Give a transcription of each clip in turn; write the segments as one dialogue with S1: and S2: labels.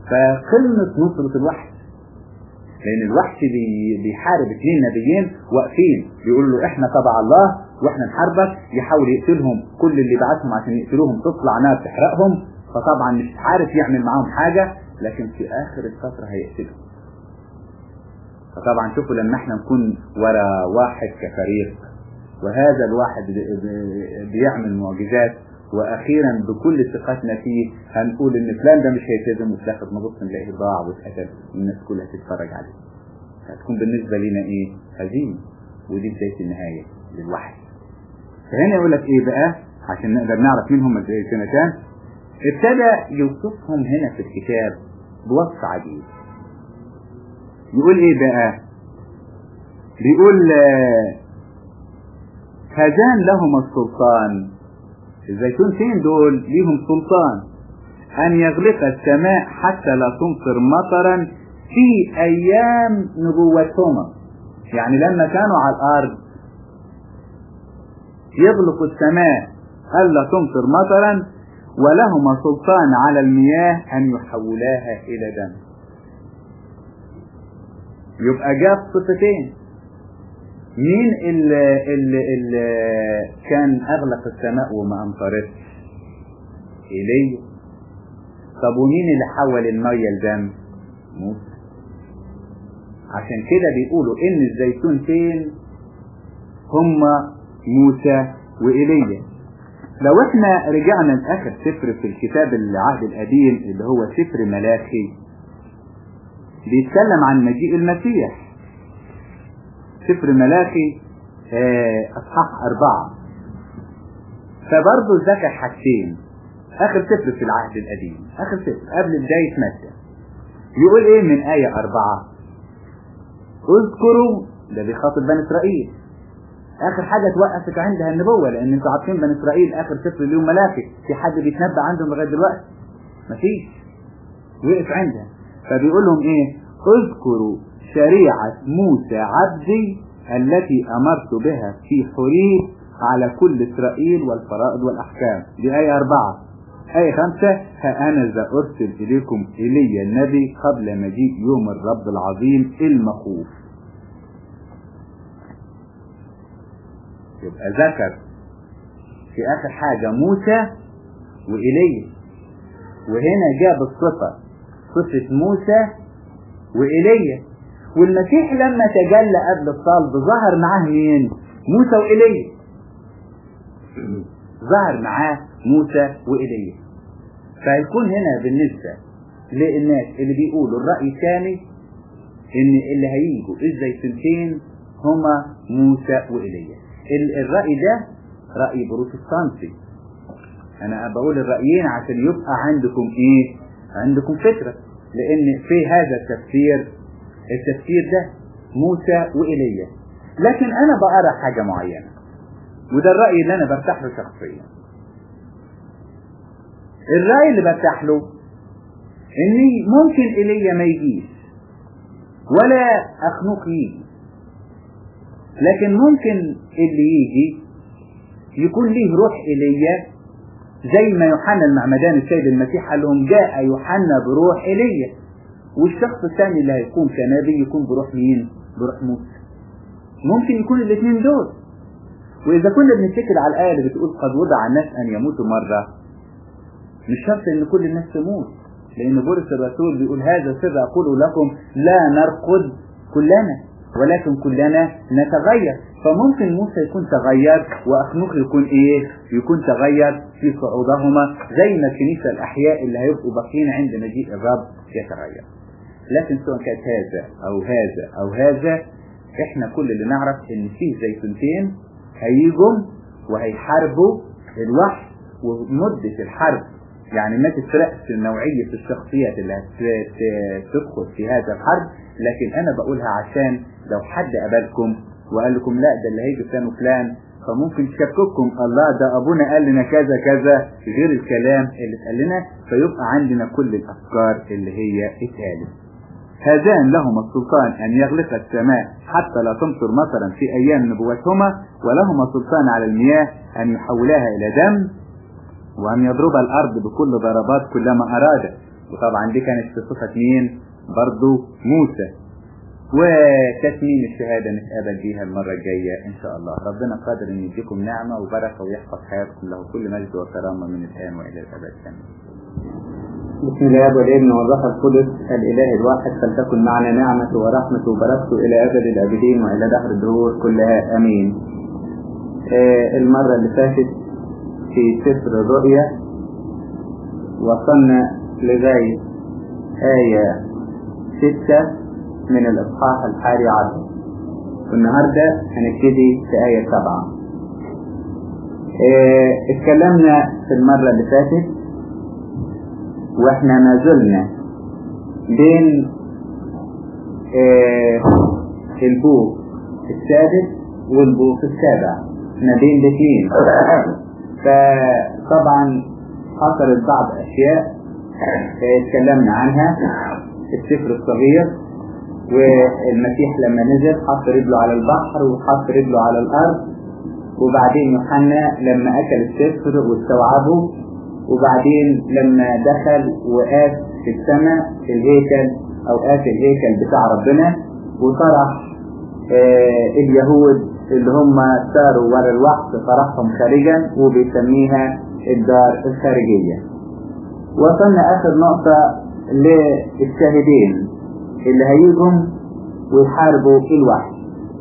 S1: فقمة نصرة الوحش لأن الوحش بي- بيحارب اثنين نبيين واقفين بيقولوا له احنا تبع الله واحنا نحاربك يحاول يقتلهم كل اللي بعتهم عشان يقتلوهم تطلع نار تحرقهم فطبعا مش عارف يعمل معاهم حاجة لكن في آخر الفترة هيقتلهم فطبعا شوفوا لما احنا نكون ورا واحد كفريق وهذا الواحد بي- بي- بيعمل معجزات واخيرا بكل ثقتنا فيه هنقول ان فلان ده مش هيلتزم وفي الاخر نبص نلاقيه ضاع واتقتل والناس كلها تتفرج عليه هتكون بالنسبه لنا ايه هزيمه ودي بدايه النهايه للوحي فهنا يقول لك ايه بقى عشان نقدر نعرف مين هم السنتان ابتدى يوصفهم هنا في الكتاب بوصف عجيب يقول ايه بقى بيقول آه، هذان لهما السلطان الزيتونتين دول ليهم سلطان أن يغلق السماء حتى لا تمطر مطرا في أيام نبوتهما يعني لما كانوا على الأرض يغلق السماء ألا تمطر مطرا ولهما سلطان على المياه أن يحولاها إلى دم يبقى جاب صفتين مين اللي, اللي, اللي كان أغلق السماء وما أمطرتش إيليا طب ومين اللي حول المية لدم موسى عشان كده بيقولوا إن الزيتونتين هما موسى وإيليا لو احنا رجعنا لآخر سفر في الكتاب العهد القديم اللي هو سفر ملاخي بيتكلم عن مجيء المسيح سفر ملاخي آه، اصحاح اربعة فبرضه ذكر حاجتين اخر سفر في العهد القديم اخر سفر قبل بداية متى يقول ايه من آية اربعة اذكروا ده بيخاطب بني اسرائيل اخر حاجة توقفت عندها النبوة لان انتوا عارفين بني اسرائيل اخر سفر اليوم ملاكي في حد بيتنبأ عندهم لغاية دلوقتي مفيش وقف عندها فبيقول لهم ايه اذكروا شريعة موسى عبدي التي امرت بها في حريب على كل اسرائيل والفرائض والاحكام دي ايه اربعة آية خمسة ها أنا ذا أرسل إليكم إلي النبي قبل مجيء يوم الرب العظيم المخوف يبقى ذكر في آخر حاجة موسى وإيليا وهنا جاب الصفة صفة موسى وإيليا والمسيح لما تجلى قبل الصلب ظهر معاه مين؟ موسى وإيليا ظهر معاه موسى وإيليا فيكون هنا بالنسبة للناس اللي بيقولوا الرأي الثاني إن اللي هيجوا الزيتونتين هما موسى وإيليا ال- الرأي ده رأي بروتستانتي أنا بقول الرأيين عشان يبقى عندكم إيه؟ عندكم فكرة لأن في هذا التفسير التفسير ده موسى وإيليا لكن أنا بقرا حاجة معينة وده الرأي اللي أنا برتاح له شخصيا الرأي اللي برتاح له إني ممكن إيليا ما يجيش ولا أخنوق يجي لكن ممكن اللي يجي يكون ليه روح إيليا زي ما يوحنا المعمدان السيد المسيح قال لهم جاء يوحنا بروح إيليا والشخص الثاني اللي هيكون كنبي يكون بروح مين؟ بروح موسى ممكن يكون الاثنين دول وإذا كنا بنتكل على الآية اللي بتقول قد وضع الناس أن يموتوا مرة مش شرط إن كل الناس تموت لأن بولس الرسول بيقول هذا سر أقول لكم لا نرقد كلنا ولكن كلنا نتغير فممكن موسى يكون تغير وأخنوخ يكون إيه يكون تغير في صعودهما زي ما الكنيسة الأحياء اللي هيبقوا باقيين عند مجيء الرب يتغير لكن سواء كانت هذا أو هذا أو هذا إحنا كل اللي نعرف إن فيه زيتونتين هيجوا وهيحاربوا الوحش ومدة الحرب يعني ما تفرقش نوعية الشخصيات اللي هتدخل في هذا الحرب لكن أنا بقولها عشان لو حد قابلكم وقال لكم لا ده اللي هيجي فلان وفلان فممكن تشكككم الله ده أبونا قال لنا كذا كذا غير الكلام اللي اتقال لنا فيبقى عندنا كل الأفكار اللي هي اتقالت هذان لهما السلطان أن يغلق السماء حتى لا تمطر مطرا في أيام نبوتهما ولهما سلطان على المياه أن يحولها إلى دم وأن يضرب الأرض بكل ضربات كلما أراد وطبعا دي كانت في صفة مين برضو موسى وتتميم الشهادة نتقابل بيها المرة الجاية إن شاء الله ربنا قادر أن يديكم نعمة وبركة ويحفظ حياتكم له كل مجد وكرامة من الآن وإلى الأبد آمين
S2: بسم الله والابن والروح القدس الإله الواحد فلتكن معنا نعمة ورحمة وبركته إلى أبد الآبدين وإلى دهر الدهور كلها آمين. آه المرة اللي فاتت في سفر الرؤيا وصلنا لغاية آية ستة من الإصحاح الحادي عشر والنهاردة هنبتدي في آية سبعة. آه اتكلمنا في المرة اللي فاتت واحنا ما زلنا بين آه البوق السادس والبوق السابع ما بين الاثنين فطبعا حصلت بعض اشياء آه اتكلمنا عنها السفر الصغير والمسيح لما نزل حط رجله على البحر وحط رجله على الارض وبعدين يوحنا لما اكل السفر واستوعبه وبعدين لما دخل وقاف في السماء في الهيكل او قاف الهيكل بتاع ربنا وطرح آه اليهود اللي هم ساروا ورا الوقت طرحهم خارجا وبيسميها الدار الخارجية وصلنا اخر نقطة للشاهدين اللي هيجوا ويحاربوا الوحي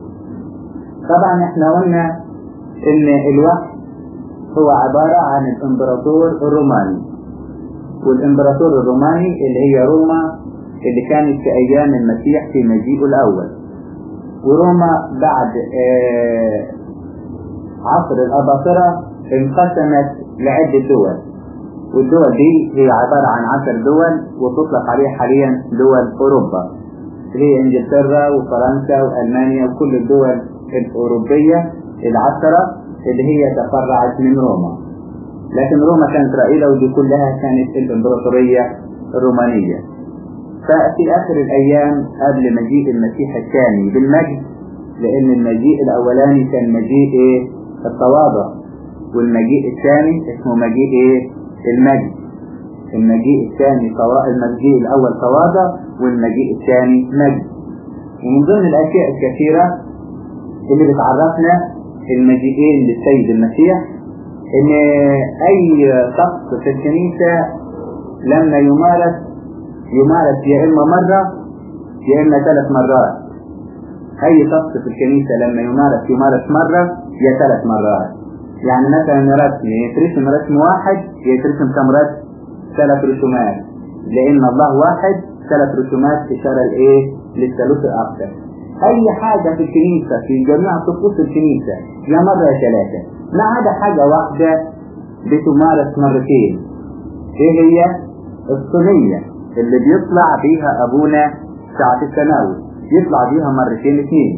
S2: طبعا احنا قلنا ان الوحي هو عبارة عن الامبراطور الروماني والامبراطور الروماني اللي هي روما اللي كانت في ايام المسيح في مجيئه الاول وروما بعد آه عصر الاباطرة انقسمت لعدة دول والدول دي هي عبارة عن عشر دول وتطلق عليها حاليا دول اوروبا هي انجلترا وفرنسا والمانيا وكل الدول الاوروبية العشرة اللي هي تفرعت من روما لكن روما كانت رائدة ودي كلها كانت الامبراطورية الرومانية ففي آخر الأيام قبل مجيء المسيح الثاني بالمجد لأن المجيء الأولاني كان مجيء إيه؟ التواضع والمجيء الثاني اسمه مجيء إيه؟ المجد المجيء الثاني طوا... المجيء الأول تواضع والمجيء الثاني مجد ومن ضمن الأشياء الكثيرة اللي بتعرفنا المجيئين للسيد المسيح ان اي طقس في الكنيسة لما يمارس يمارس يا اما مرة يا اما ثلاث مرات اي طقس في الكنيسة لما يمارس يمارس مرة يا ثلاث مرات يعني مثلا رسم يترسم رسم واحد يترسم كم رسم ثلاث رسومات لان الله واحد ثلاث رسومات اشارة لايه للثالوث الاكثر اي حاجة في الكنيسة في جميع طقوس الكنيسة يا مرة يا ثلاثة ما عدا حاجة واحدة بتمارس مرتين ايه هي الصينية اللي بيطلع بيها ابونا ساعة التناول يطلع بيها مرتين اثنين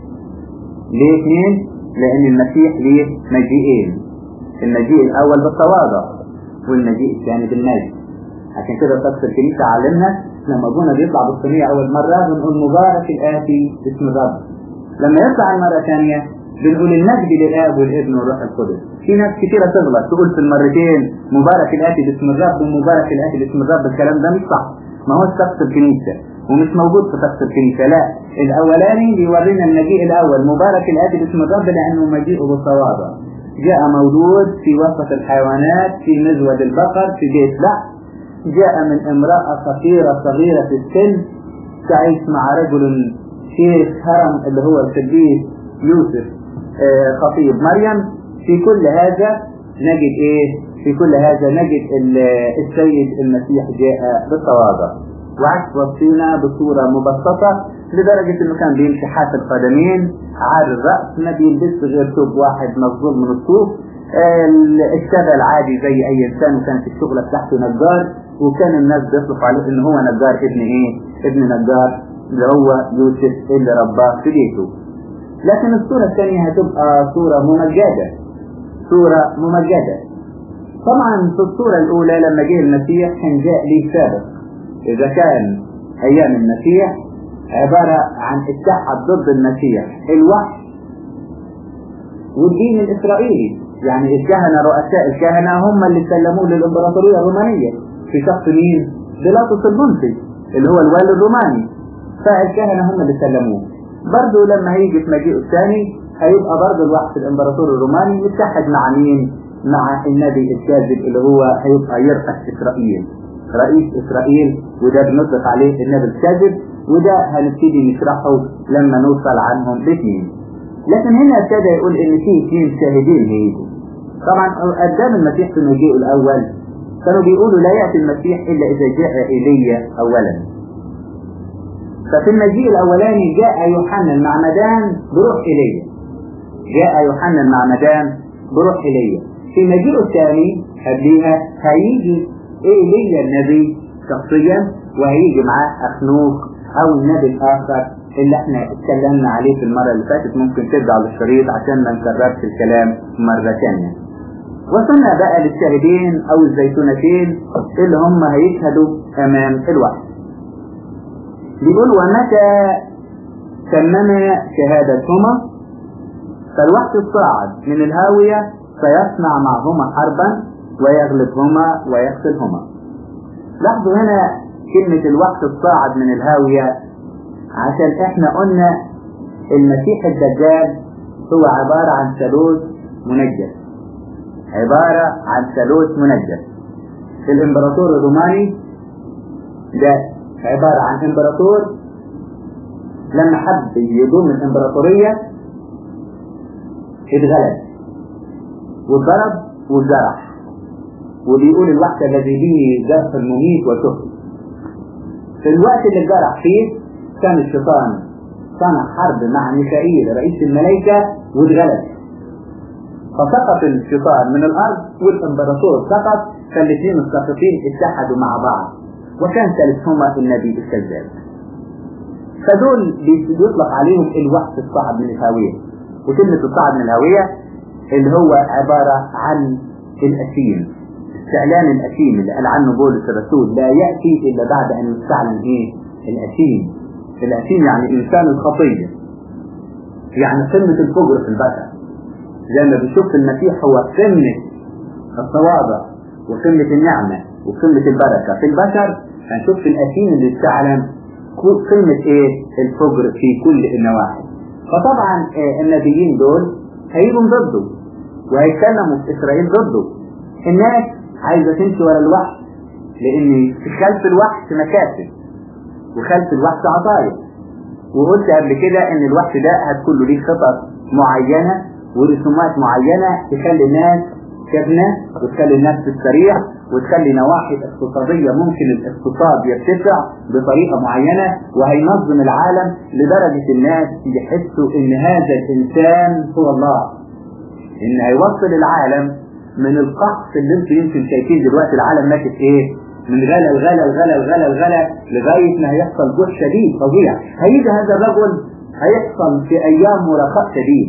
S2: ليه اثنين لان المسيح ليه مجيئين المجيء الاول بالتواضع والمجيء الثاني بالمجد عشان كده طقس الكنيسة علمنا لما ابونا بيطلع بالصينية اول مرة بنقول مبارك الاتي باسم الرب لما يطلع المرة الثانية بنقول المجد للاب والابن والروح القدس في ناس كثيرة تغلط تقول في المرتين مبارك الاتي باسم الرب ومبارك الاتي باسم الرب الكلام ده مش صح ما هو طقس الكنيسة ومش موجود في طقس الكنيسة لا الاولاني بيورينا المجيء الاول مبارك الاتي باسم الرب لانه مجيئه بالتواضع جاء مولود في وسط الحيوانات في مزود البقر في بيت لحم جاء من امرأة فقيرة صغيرة في السن تعيش مع رجل شيخ هرم اللي هو القديس يوسف آه خطيب مريم في كل هذا نجد ايه في كل هذا نجد السيد المسيح جاء بالتواضع وعكس وصينا بصورة مبسطة لدرجة انه كان بيمشي حافي القدمين عار الرأس ما بيلبس غير ثوب واحد مفضول من الصوف اشتغل عادي زي اي انسان وكانت الشغلة بتاعته نجار وكان الناس بيطلق عليه ان هو نجار ابن ايه ابن نجار اللي هو يوسف اللي رباه في بيته لكن الصورة الثانية هتبقى صورة ممجدة صورة ممجدة طبعا في الصورة الاولى لما جه المسيح كان جاء ليه سابق اذا كان ايام المسيح عبارة عن اتحد ضد المسيح الوحي والدين الاسرائيلي يعني الكهنة رؤساء الكهنة هم اللي سلموه للامبراطورية الرومانية في شخص مين؟ بيلاطس البنطي اللي هو الوالي الروماني فالكهنة هم اللي سلموه برضه لما هيجي في مجيئه الثاني هيبقى برضه الوقت الامبراطور الروماني يتحد مع مين؟ مع النبي الكاذب اللي هو هيبقى يرأس اسرائيل رئيس اسرائيل وده بنطلق عليه النبي الكاذب وده هنبتدي نشرحه لما نوصل عنهم الاثنين لكن هنا ابتدى يقول ان في اثنين شاهدين هيجوا طبعا قدام المسيح في مجيئه الاول كانوا بيقولوا لا يأتي المسيح إلا إذا جاء إيليا أولا ففي المجيء الأولاني جاء يوحنا المعمدان بروح إيليا جاء يوحنا المعمدان بروح إيليا في مجيء الثاني قبليها هيجي إيليا النبي شخصيا وهيجي معاه أخنوخ أو النبي الآخر اللي احنا اتكلمنا عليه في المرة اللي فاتت ممكن ترجعوا للشريط عشان ما نكررش الكلام مرة ثانية وصلنا بقى للشاهدين او الزيتونتين اللي هم هيشهدوا امام الوحي بيقول ومتى تمم شهادتهما فالوقت الصاعد من الهاوية فيصنع معهما حربا ويغلبهما ويقتلهما لاحظوا هنا كلمة الوقت الصاعد من الهاوية عشان احنا قلنا المسيح الدجال هو عبارة عن ثالوث منجس عبارة عن ثالوث منجس الامبراطور الروماني ده عبارة عن امبراطور لما حب يضم الامبراطورية اتغلب واتضرب واتجرح وبيقول الوقت الذي به جرح المميت وشهر في الوقت اللي اتجرح فيه كان الشيطان صنع حرب مع ميكائيل رئيس الملائكة واتغلب فسقط الشيطان من الارض والامبراطور سقط فالاثنين الساقطين اتحدوا مع بعض وكان ثالثهما النبي الكذاب فدول بيطلق عليهم الوقت الصعب من الهاوية وكلمة الصعب من الهاوية اللي هو عبارة عن الأثيم استعلان الأثيم اللي قال عنه بولس الرسول لا يأتي إلا بعد أن يستعلن إيه الأثيم الأثيم يعني إنسان الخطية يعني قمة الفجر في البشر زي ما بنشوف المسيح هو قمة التواضع وقمة النعمة وقمة البركة في البشر هنشوف في الأثيم اللي استعلن قمة ايه الفجر في كل النواحي فطبعا آه النبيين دول هيجوا ضده وهيتكلموا في إسرائيل ضده الناس عايزة تمشي ورا الوحش لأن في خلف الوحش مكاسب وخلف الوحش عطايا وقلت قبل كده ان الوحش ده هتكون له ليه خطط معينة ورسومات معينة تخلي الناس كبنة وتخلي الناس تستريح وتخلي نواحي اقتصادية ممكن الاقتصاد يرتفع بطريقة معينة وهينظم العالم لدرجة الناس يحسوا ان هذا الانسان هو الله ان هيوصل العالم من القحط اللي انتم يمكن شايفين دلوقتي العالم ماشي ايه من غلا الغلا الغلا الغلا الغلا لغاية ما هيحصل جوع شديد فظيع هيجي هذا الرجل هيحصل في ايام رخاء شديد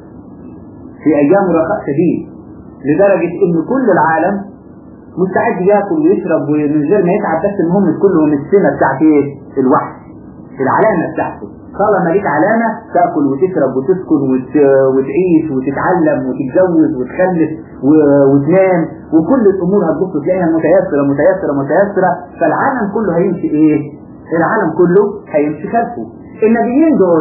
S2: في ايام رخاء شديد لدرجة ان كل العالم مستعد ياكل ويشرب من غير ما يتعب بس المهم كلهم السنة بتاعت ايه الوحش العلامة بتاعته طالما ليك علامة تاكل وتشرب وتسكن وت... وتعيش وتتعلم وتتجوز وتخلف و... وتنام وكل الامور هتبص تلاقيها متيسرة متيسرة متيسرة فالعالم كله هيمشي ايه العالم كله هيمشي خلفه النبيين دول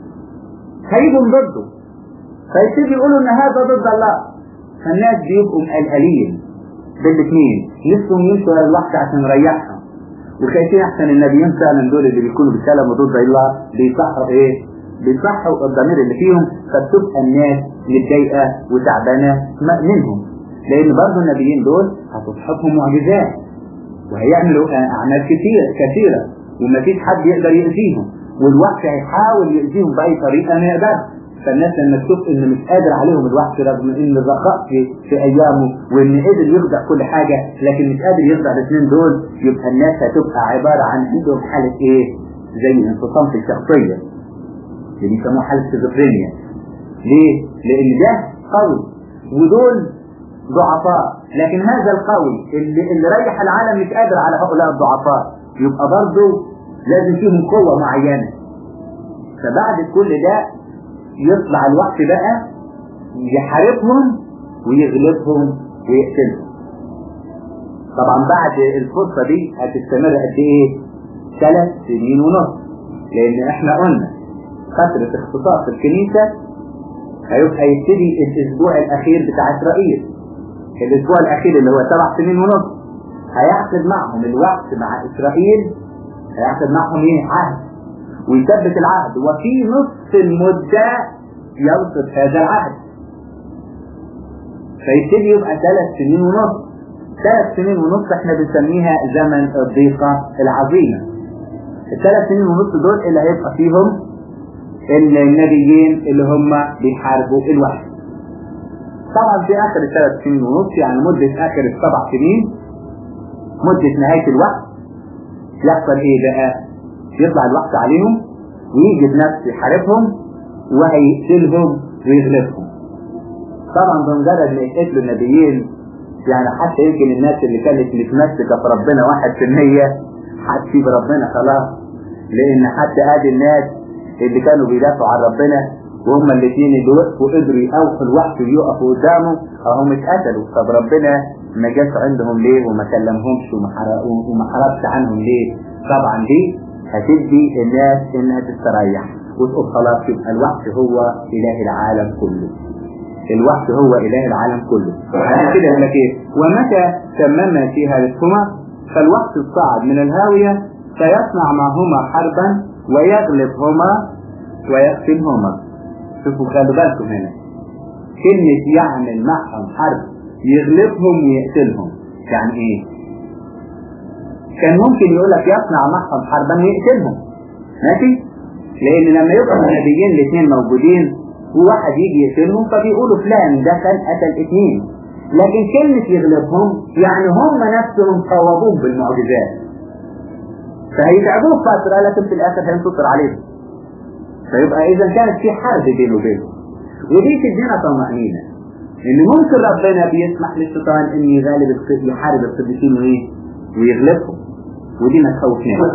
S2: هيجوا ضده فيبتدي يقولوا ان هذا ضد الله فالناس بيبقوا مقلقلين بالاثنين نفسهم يمشوا ورا الوحش عشان يريحهم وشايفين احسن النبيين فعلا دول اللي بيكونوا بيتكلموا ضد الله بيصحوا ايه؟ بيصحوا الضمير اللي فيهم فبتبقى الناس متضايقه وتعبانه منهم لان برضه النبيين دول هتصحبهم معجزات وهيعملوا اعمال كثيره كثيره ومفيش حد يقدر يأذيهم والوحش هيحاول يأذيهم بأي طريقة ما يقدرش فالناس لما تشوف ان مش قادر عليهم الوحش رغم ان الرخاء في, في ايامه وان قدر يخدع كل حاجة لكن مش قادر يخدع الاثنين دول يبقى الناس هتبقى عبارة عن عندهم حالة ايه زي انفصام في الشخصية اللي بيسموها حالة سيزوفرينيا ليه؟ لان ده قوي ودول ضعفاء لكن هذا القوي اللي, اللي ريح العالم مش قادر على هؤلاء الضعفاء يبقى برضه لازم فيهم قوة معينة فبعد كل ده يطلع الوقت بقى يحاربهم ويغلبهم ويقتلهم طبعا بعد الفرصة دي هتستمر قد ايه ثلاث سنين ونص لان احنا قلنا فترة اختصاص الكنيسة هيبقى يبتدي الاسبوع الاخير بتاع اسرائيل الاسبوع الاخير اللي هو سبع سنين ونص هيعقد معهم الوقت مع اسرائيل هيعقد معهم ايه عهد ويثبت العهد وفي نصف المدة يوصف هذا العهد فيبتدي يبقى ثلاث سنين ونص ثلاث سنين ونص احنا بنسميها زمن الضيقة العظيمة الثلاث سنين ونص دول اللي هيبقى فيهم النبيين اللي هم بيحاربوا الوحي طبعا في اخر الثلاث سنين ونص يعني مدة اخر السبع سنين مدة نهاية الوقت يحصل ايه بقى يطلع الوقت عليهم ويجي بنفسه يحاربهم وهيقتلهم ويغلبهم طبعا بمجرد ما يتقتلوا النبيين يعني حتى يمكن الناس اللي كانت متمسكة في ربنا واحد في المية هتسيب ربنا خلاص لان حتى ادي الناس اللي كانوا بيدافعوا عن ربنا وهم الاثنين اللي وقفوا قدروا يقوفوا الوحش ويقفوا قدامه اهم اتقتلوا طب ربنا ما جاش عندهم ليه وما كلمهمش وما حربش عنهم ليه طبعا دي هتدي الناس انها تستريح وتقول خلاص يبقى الوحش هو اله العالم كله الوحش هو اله العالم كله عشان كده يقول لك ايه ومتى تممنا في هذهما فالوحش الصاعد من الهاوية سيصنع معهما حربا ويغلبهما ويقتلهما شوفوا خلوا بالكم هنا كلمة يعمل معهم حرب يغلبهم ويقتلهم يعني ايه كان ممكن يقول لك يصنع معهم حربا ويقتلهم ماشي لان لما يبقى النبيين الاثنين موجودين وواحد يجي يقتلهم فبيقولوا فلان ده كان قتل اثنين لكن كلمة يغلبهم يعني هم نفسهم صوبوه بالمعجزات فهيتعبوه فترة لكن في الاخر هينتصر عليهم فيبقى اذا كانت في حرب بينه وبينه ودي تدينا طمأنينة ان ممكن ربنا بيسمح للشيطان ان يغالب يحارب القديسين وايه ويغلبهم ودي ما تخوفناش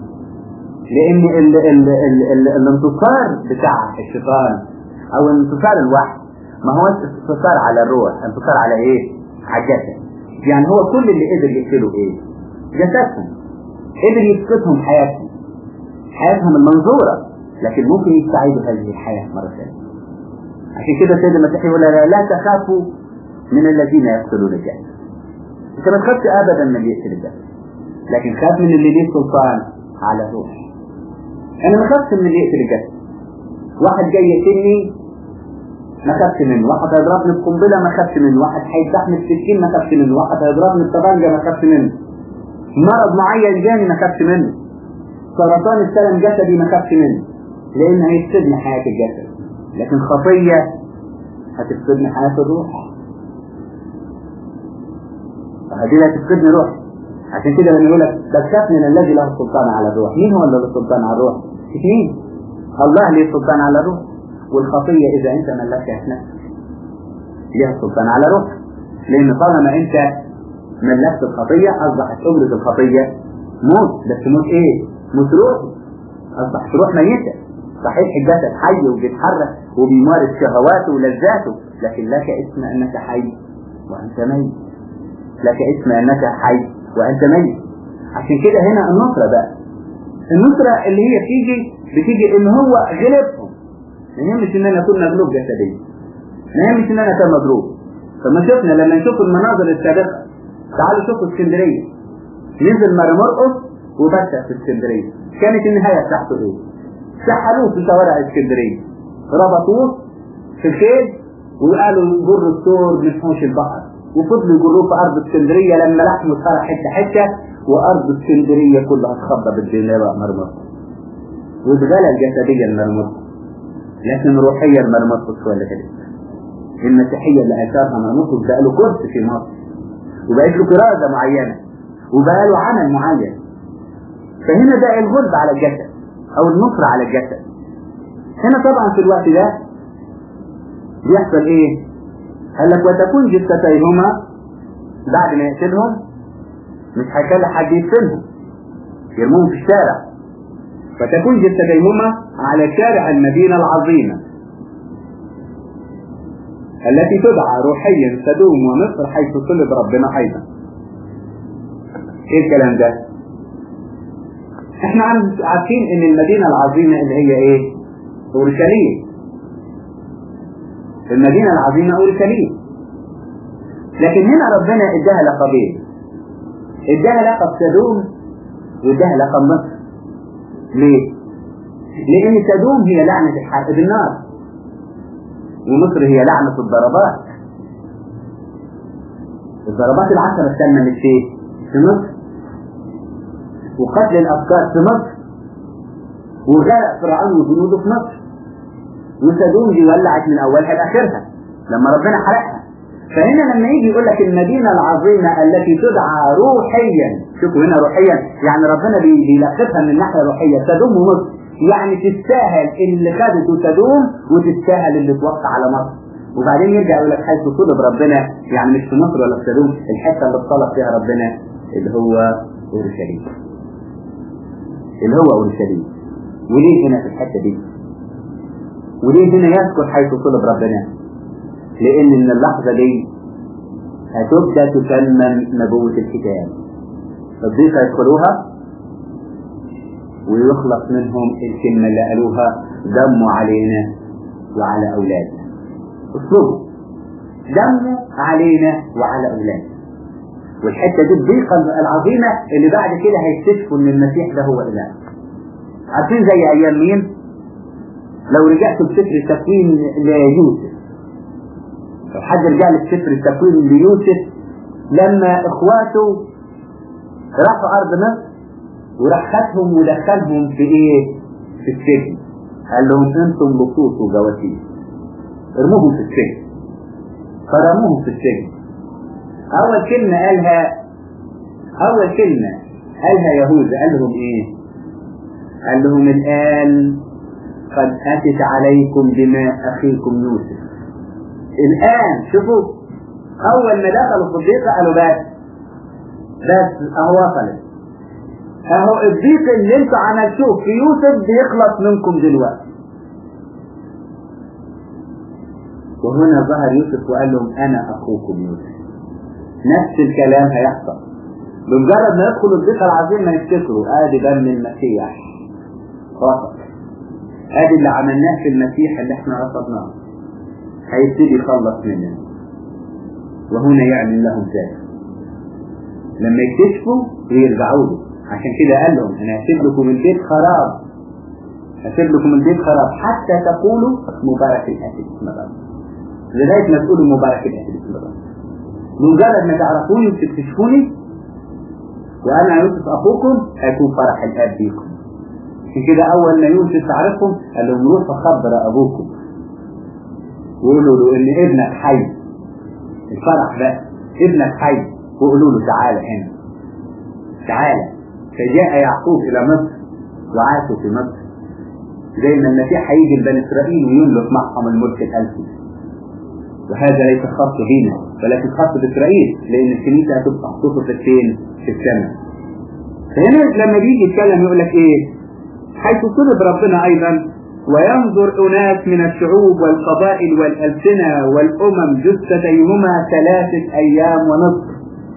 S2: لان ال ال ال ال الانتصار بتاع الشيطان او انتصار الوحي ما هو انتصار على الروح انتصار على ايه على الجسد يعني هو كل اللي قدر يقتله ايه جسدهم قدر يسقطهم حياتهم حياتهم المنظورة لكن ممكن يستعيدوا هذه الحياة مرة ثانية عشان كده سيد المسيح يقول لا, لا تخافوا من الذين يقتلون الجسد انت ما تخافش ابدا من اللي يقتل الجسد لكن خاف من اللي ليه سلطان على الروح انا ما خافش من اللي يقتل الجسد واحد جاي يقتلني ما خافش منه واحد هيضربني بقنبله ما خافش منه واحد هيفتحني بسكين ما خافش منه واحد هيضربني بطبنجه ما خافش منه مرض معين جاني ما خافش منه سرطان استلم جسدي ما خافش منه لان هيفسدني حياه الجسد لكن خطيه هتفسدني حياه الروح فهذه هتفسدني روح عشان كده لما يقول لك بخاف من الذي له السلطان على الروح مين هو اللي له السلطان على الروح اثنين الله له السلطان على الروح والخطيه اذا انت ملكتها نفسك ليها السلطان على روح لان طالما انت ملكت الخطيه اصبحت اجره الخطيه موت بس موت ايه موت روح اصبحت روح ميته صحيح الجسد حي وبيتحرك وبيمارس شهواته ولذاته لكن لك اسم انك حي وانت ميت لك اسم انك حي وانت ميت عشان كده هنا النصرة بقى النصرة اللي هي بتيجي بتيجي ان هو غلبهم ما يهمش ان انا اكون مغلوب جسديا ما يهمش ان انا كان مضروب فما شفنا لما نشوف المناظر السابقة تعالوا شوفوا اسكندرية نزل مر مرقص وبدأ في اسكندرية كانت النهاية بتاعته ايه سحلوه في شوارع اسكندرية ربطوه في الخيل وقالوا جر السور من حوش البحر وفضلوا يجروه في ارض اسكندريه لما لحمه صار حته حته وارض اسكندريه كلها اتخضى بالجنابه مرمطه واتغلى جسديا مرمطه لكن روحيا مرمطه هو اللي كانت المسيحيه اللي اثارها مرمطه بقى له كرسي في مصر وبقت له كرازه معينه وبقى له عمل معين فهنا ده الغلب على الجسد او النصر على الجسد هنا طبعا في الوقت ده بيحصل ايه قال لك وتكون جثتيهما بعد ما يقتلهم مش هيخلي حد يدفنهم يرموهم في الشارع فتكون جثتيهما على شارع المدينة العظيمة التي تدعى روحيا سدوم ومصر حيث صلب ربنا أيضا ايه الكلام ده احنا عارفين ان المدينة العظيمة اللي هي ايه اورشليم المدينة العظيمة اورشليم لكن هنا ربنا اداها لقبين اداها لقب سدوم واداها لقب مصر ليه لان سدوم هي لعنة الحرق بالنار ومصر هي لعنة الضربات الضربات العشرة استلمت في في مصر وقتل الأفكار في مصر وغرق فرعون وجنوده في مصر وسدوم دي ولعت من أولها لآخرها لما ربنا حرقها فهنا لما يجي يقول لك المدينة العظيمة التي تدعى روحيا شوفوا هنا روحيا يعني ربنا بيلقفها من الناحية الروحية سدوم ومصر يعني تستاهل اللي خدته سدوم وتستاهل اللي توقع على مصر وبعدين يرجع يقول لك حيث طلب ربنا يعني مش في مصر ولا في سدوم الحته اللي طلب فيها ربنا اللي هو اورشليم اللي هو اورشليم وليه هنا في الحته دي وليه هنا يذكر حيث طلب ربنا لان من اللحظه دي هتبدا تتمم نبوه الكتاب الضيفه يدخلوها ويخلص منهم الكلمه اللي قالوها دموا علينا وعلى اولادنا اسلوبه دمه علينا وعلى أولادنا والحتة دي الضيقة العظيمة اللي بعد كده هيكتشفوا ان المسيح ده هو إله عارفين زي أيام مين؟ لو رجعتوا لسفر التكوين ليوسف لو حد رجع لسفر التكوين ليوسف لما اخواته راحوا أرض مصر وراح خدهم ودخلهم في ايه؟ في السجن قال لهم انتم لصوص وجواسيس ارموهم في السجن فرموهم في السجن اول كلمة قالها اول كلمة قالها يهوذا قال لهم ايه قال لهم الان قد اتت عليكم دماء اخيكم يوسف الان شوفوا اول ما دخلوا في الضيقة قالوا بس بس اهو وصلت اهو الضيق اللي انتوا عملتوه في يوسف بيخلص منكم دلوقتي وهنا ظهر يوسف وقال لهم انا اخوكم يوسف نفس الكلام هيحصل بمجرد ما يدخلوا الضيقه العظيمه يفتكروا ادي دم المسيح فقط ادي اللي عملناه في المسيح اللي احنا رفضناه هيبتدي يخلص مننا وهنا يعمل لهم ذلك لما يكتشفوا ويرجعوا له عشان كده قال لهم انا هسيب لكم البيت خراب هسيب لكم البيت خراب حتى تقولوا مبارك الاتي باسم الرب لغايه ما تقولوا مبارك الاتي باسم الرب مجرد ما تعرفوني وتكتشفوني وانا يوسف اخوكم هيكون فرح الاب بيكم عشان كده اول ما يوسف عرفهم قال لهم روحوا خبر ابوكم وقولوا له ان ابنك حي الفرح ده ابنك حي وقولوا له تعالى هنا تعالى فجاء يعقوب الى مصر وعاشوا في مصر زي ما المسيح هيجي لبني اسرائيل ويملك معهم الملك الالفي وهذا ليس خاص بينا ولكن خاص باسرائيل لان الكنيسه هتبقى محطوطه في فين؟ في السماء. فهنا لما بيجي يتكلم يقول لك ايه؟ حيث طلب ربنا ايضا وينظر اناس من الشعوب والقبائل والالسنه والامم جثتيهما ثلاثه ايام ونصف.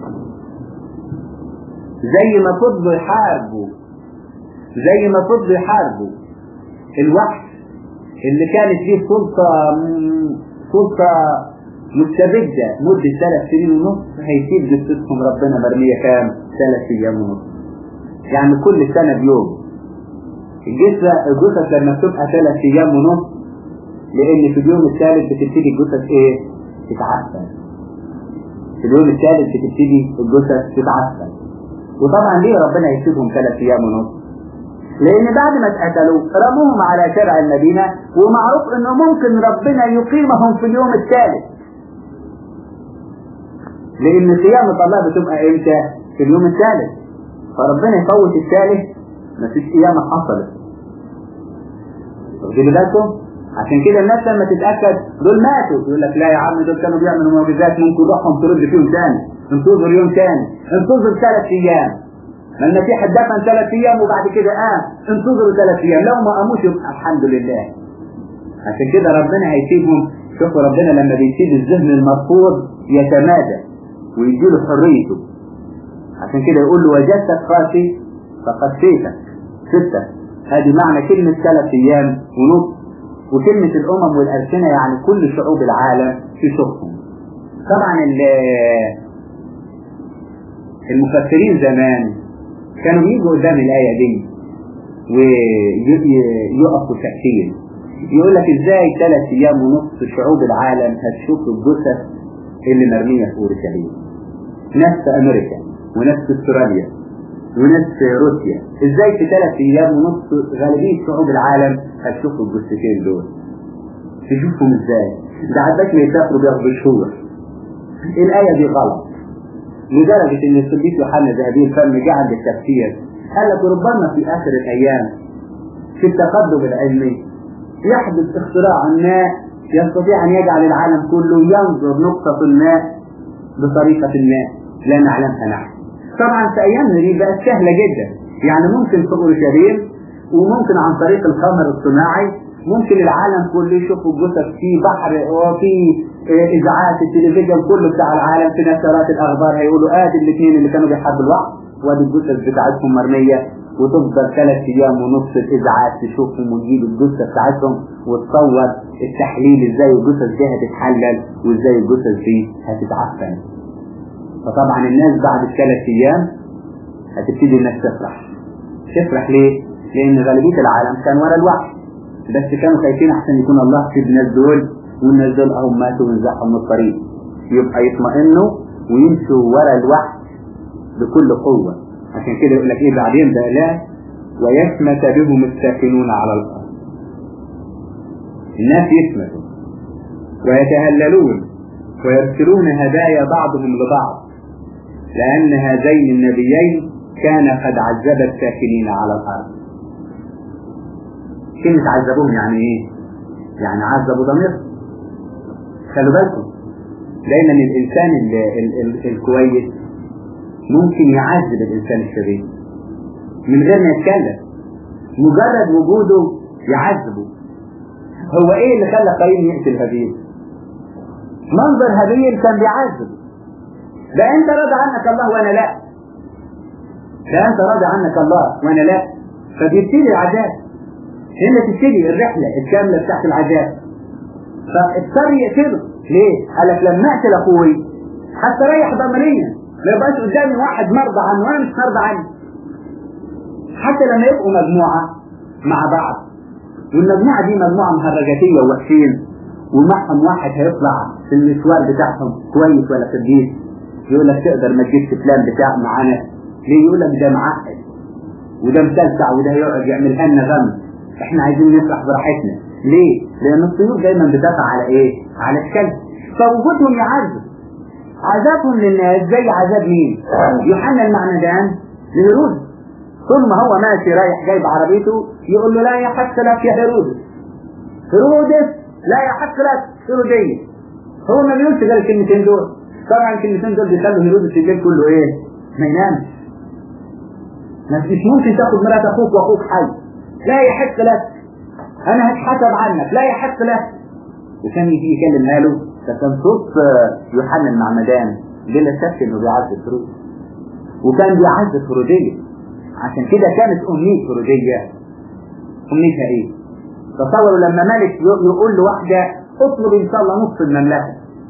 S2: زي ما فضلوا يحاربوا زي ما فضلوا يحاربوا الوحش اللي كانت فيه سلطه سلطة مستبدة مدة ثلاث سنين ونص هيسيب جثتهم ربنا مرمية كام؟ ثلاث أيام ونص. يعني كل سنة بيوم. الجثة الجثث لما بتبقى ثلاث أيام ونص لأن في اليوم الثالث بتبتدي الجثث إيه؟ تتعفن. في اليوم الثالث بتبتدي الجثث تتعفن. وطبعا ليه ربنا يسيبهم ثلاث أيام ونص؟ لان بعد ما اتقتلوا رموهم على شارع المدينة ومعروف انه ممكن ربنا يقيمهم في اليوم الثالث لان قيامة الله بتبقى امتى في اليوم الثالث فربنا يفوت الثالث مفيش قيامة حصلت واخدين بالكم عشان كده الناس لما تتأكد دول ماتوا يقول لك لا يا عم دول كانوا بيعملوا معجزات ممكن روحهم ترد فيهم تاني انتظر يوم تاني انتظر ثلاث ايام ما المسيح اتدفن ثلاث ايام وبعد كده قام آه. انتظروا ثلاث ايام لو ما قاموش يبقى الحمد لله عشان كده ربنا هيسيبهم شوفوا ربنا لما بيسيب الذهن المرفوض يتمادى ويديله حريته عشان كده يقول له وجدتك قاسي فقد فيتك ستة هذه معنى كلمة ثلاث أيام ونص وكلمة الأمم والألسنة يعني كل شعوب العالم في شوفهم طبعا المفسرين زمان كانوا يجوا قدام الآية دي ويقفوا تأثير يقول لك ازاي ثلاث ايام ونص شعوب العالم هتشوف الجثث اللي مرمية في اورشليم ناس في امريكا وناس في استراليا وناس في روسيا ازاي في ثلاث ايام ونص غالبية شعوب العالم هتشوف الجثتين دول تشوفهم ازاي ده عباك ما يسافروا بياخدوا شهور الآية دي غلط لدرجة ان الصديق يوحنا ذهبي الفم جه عند التفسير قال لك ربما في اخر الايام في التقدم العلمي يحدث اختراع ما يستطيع ان يجعل العالم كله ينظر نقطة الماء بطريقة ما لا نعلمها نحن طبعا في ايامنا دي بقت سهلة جدا يعني ممكن في اورشليم وممكن عن طريق القمر الصناعي ممكن العالم كله يشوف الجثث في بحر وفي اذاعات التلفزيون كله بتاع العالم في نشرات الاخبار هيقولوا ادي الاثنين اللي كانوا بيحبوا الوقت وادي الجثث بتاعتهم مرميه وتفضل ثلاث ايام ونص الاذاعات تشوفهم وتجيب الجثه بتاعتهم وتصور التحليل ازاي الجثث دي هتتحلل وازاي الجثث دي هتتعفن فطبعا الناس بعد الثلاث ايام هتبتدي الناس تفرح تفرح ليه؟ لان غالبيه العالم كان ورا الوحي بس كانوا خايفين احسن يكون الله في الناس دول والناس دول اهم ماتوا ونزحهم من الطريق يبقى يطمئنوا ويمشوا ورا الوحي بكل قوه عشان كده يقول لك ايه بعدين ده لا ويشمت بهم الساكنون على الارض الناس يشمتوا ويتهللون ويرسلون هدايا بعضهم لبعض لأن هذين النبيين كان قد عذب الساكنين على الأرض كلمة عذبوهم يعني ايه؟ يعني عذبوا ضميرهم خلوا بالكم دايما الإنسان ال ال ال الكويس ممكن يعذب الإنسان الشرير من غير ما يتكلم مجرد وجوده يعذبه هو ايه اللي خلى قايين يقتل هابيل منظر هابيل كان بيعذب ده انت راضي عنك الله وانا لا ده انت راضي عنك الله وانا لا فبيبتدي العذاب هنا تبتدي الرحلة الكاملة بتاعت العذاب فاضطر يقتله ليه؟ قال لك لما اقتل اخوي حتى ريح ضميريا ما يبقاش قدامي واحد مرضى عنه وانا مش مرضى عنه حتى لما يبقوا مجموعة مع بعض والمجموعة دي مجموعة مهرجاتية ووحشين ومعهم واحد هيطلع في المشوار بتاعهم كويس ولا قديس يقول لك تقدر ما تجيبش فلان بتاع معانا ليه يقول لك ده معقد وده مسلسع وده يقعد يعمل لنا غم احنا عايزين نفرح براحتنا ليه؟ لأن الطيور دايما بتقع على ايه؟ على الكلب فوجودهم يعذب عذابهم للناس زي عذاب مين؟ يوحنا المعمدان لهيرودس طول ما هو ماشي رايح جايب عربيته يقول له لا يحق لك يا هيرودس هيرودس لا يحق لك هيرودية هو ما بيقولش غير الكلمتين دول طبعا الكلمتين دول بيخلوا هيرودس الليل كله ايه؟ ما ينامش مش ممكن تاخد مرات اخوك واخوك حي لا يحق لك انا هتحسب عنك لا يحق لك وكان يجي يكلم ماله ده كان صوت يوحنا المعمدان بلا شك انه بيعذب هيرودس وكان بيعذب هيرودية عشان كده كانت أمنية هيرودية أمنيتها إيه؟ تصوروا لما ملك يقول لواحدة اطلب إن شاء الله نصف المملكة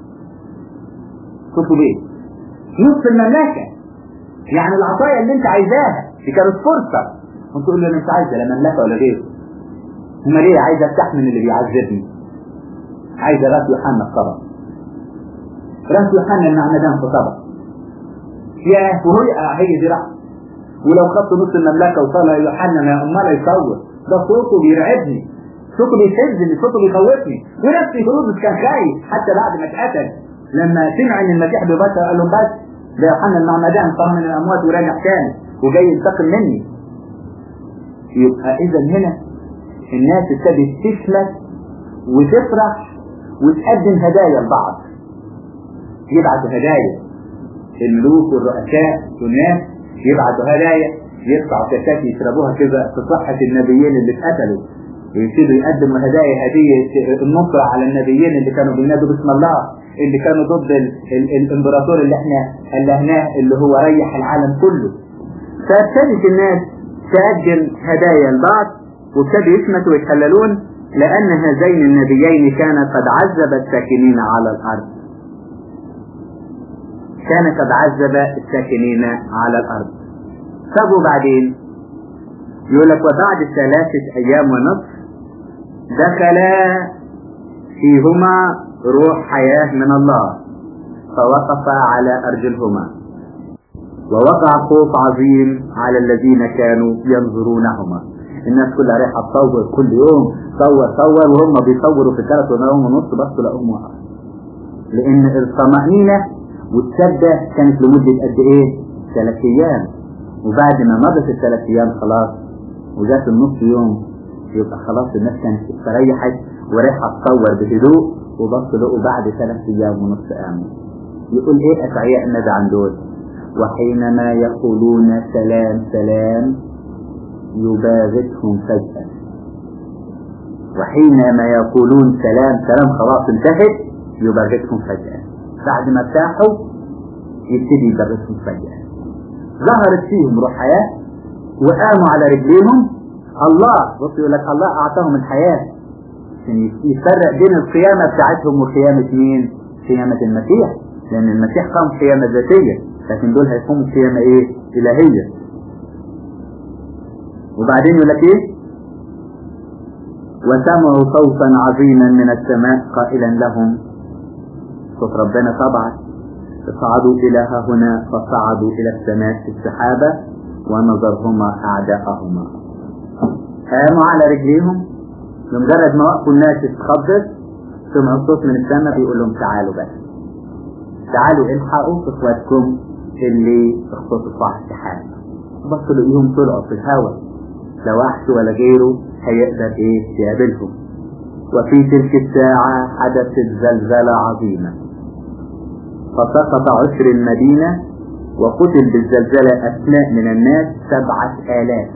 S2: تطلب إيه؟ نصف المملكة يعني العطايا اللي أنت عايزاها دي كانت فرصة وتقول له أنا مش عايزة لا مملكة ولا غيره أمال إيه عايزة أستحمل اللي بيعذبني عايزة راس يوحنا في طبق راس يوحنا المعمدان في طبق ياه وهي هي دي رأس ولو خدت نص المملكة وطلع يوحنا ما امال يصور ده صوته بيرعبني صوته بيحزني صوته بيخوفني ونفس هيرودس كان خايف حتى بعد ما اتقتل لما سمع ان المسيح بيبشر قال لهم بس ده يوحنا المعمدان قام من الاموات وراجع تاني وجاي ينتقم مني يبقى اذا هنا الناس ابتدت تشمت وتفرح وتقدم هدايا لبعض يبعتوا هدايا الملوك والرؤساء والناس يبعتوا هدايا يدفعوا كاسات يشربوها كده في صحة النبيين اللي اتقتلوا ويبتدوا يقدموا هدايا هدية النصرة على النبيين اللي كانوا بينادوا باسم الله اللي كانوا ضد ال ال الامبراطور اللي احنا ألهناه اللي هو ريح العالم كله فابتدت الناس تقدم هدايا لبعض وابتدوا يشمتوا ويتهللون لأن هذين النبيين كان قد عذب الساكنين على الأرض كان قد عذب الساكنين على الأرض طب وبعدين يقول لك وبعد ثلاثة أيام ونصف دخلا فيهما روح حياة من الله فوقف على أرجلهما ووقع خوف عظيم على الذين كانوا ينظرونهما الناس كلها رايحة تصور كل يوم صور صور وهم بيصوروا في ثلاث يوم ونص بس لقوهم وقف لأن الطمأنينة والسدة كانت لمدة قد إيه؟ ثلاث أيام وبعد ما مضت الثلاث أيام خلاص وجات النص يوم يبقى خلاص الناس كانت استريحت ورايحة تصور بهدوء وبص لقوا بعد ثلاث أيام ونص قاموا يقول إيه أشعياء النبي عن دول وحينما يقولون سلام سلام يباغتهم فجأة وحينما يقولون سلام سلام خلاص انتهت يباغتهم فجأة بعد ما ارتاحوا يبتدي يباغتهم فجأة ظهرت فيهم روح حياة وقاموا على رجليهم الله بص يقول لك الله أعطاهم الحياة عشان يفرق بين القيامة بتاعتهم وقيامة مين؟ قيامة المسيح لأن المسيح قام قيامة ذاتية لكن دول هيقوموا قيامة إيه؟ إلهية وبعدين يقول لك إيه؟ وسمعوا صوتا عظيما من السماء قائلا لهم صوت ربنا طبعا فصعدوا إلى ها هنا فصعدوا إلى السماء في السحابة ونظرهما أعداءهما قاموا على رجليهم بمجرد ما وقفوا الناس اتخبط سمعوا صوت من السماء بيقول لهم تعالوا بس تعالوا الحقوا اخواتكم اللي اختصوا في السحاب بصوا لقيهم طلعوا في الهواء لا وحش ولا غيره هيقدر ايه يقابلهم وفي تلك الساعة حدثت زلزلة عظيمة فسقط عشر المدينة وقتل بالزلزلة أثناء من الناس سبعة آلاف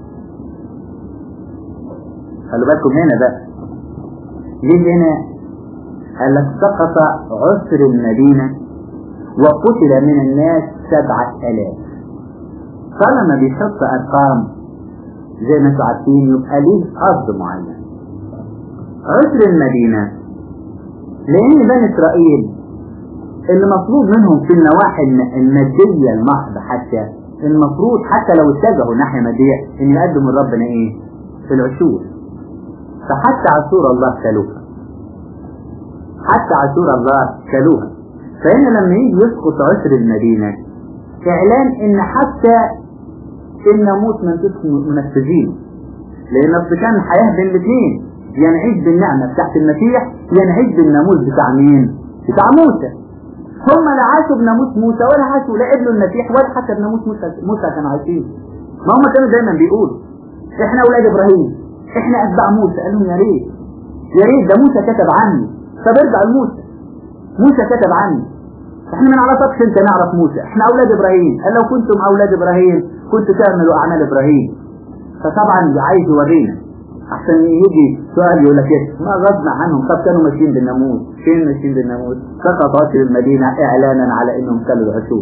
S2: خلوا بالكم هنا بقى ليه هنا قال لك سقط عسر المدينة وقتل من الناس سبعة آلاف طالما بيحط أرقام زي ما انتم عارفين يبقى ليه قصد معين عسر المدينة لأن بني إسرائيل اللي مطلوب منهم في النواحي المادية المحضة حتى المفروض حتى لو اتجهوا ناحية مادية ان يقدموا لربنا ايه في العشور فحتى عاشور الله كلوها حتى عاشور الله كلوها فهنا لما يجي يسقط عشر المدينة اعلان ان حتى الناموس منفذين لان اصل كان الحياة بين الاثنين يا نعيش بالنعمة بتاعت المسيح يا نعيش بالناموس بتاع مين؟ بتاع موسى هم لا عاشوا بناموس موسى ولا عاشوا لا قبلوا المسيح ولا حتى بناموس موسى موسى كانوا عايشين ما هم كانوا دايما بيقولوا احنا اولاد ابراهيم احنا اتباع موسى قال لهم يا ريت يا ريت ده موسى كتب عني طب ارجع لموسى موسى كتب عني احنا ما نعرفكش انت نعرف موسى احنا اولاد ابراهيم قال لو كنتم اولاد ابراهيم كنتوا تعملوا اعمال ابراهيم فطبعا عايز يورينا عشان يجي سؤال يقول لك ايه ما غضنا عنهم طب كانوا ماشيين بالناموس فين ماشيين بالناموس سقط عشر المدينة اعلانا على انهم كلوا العشور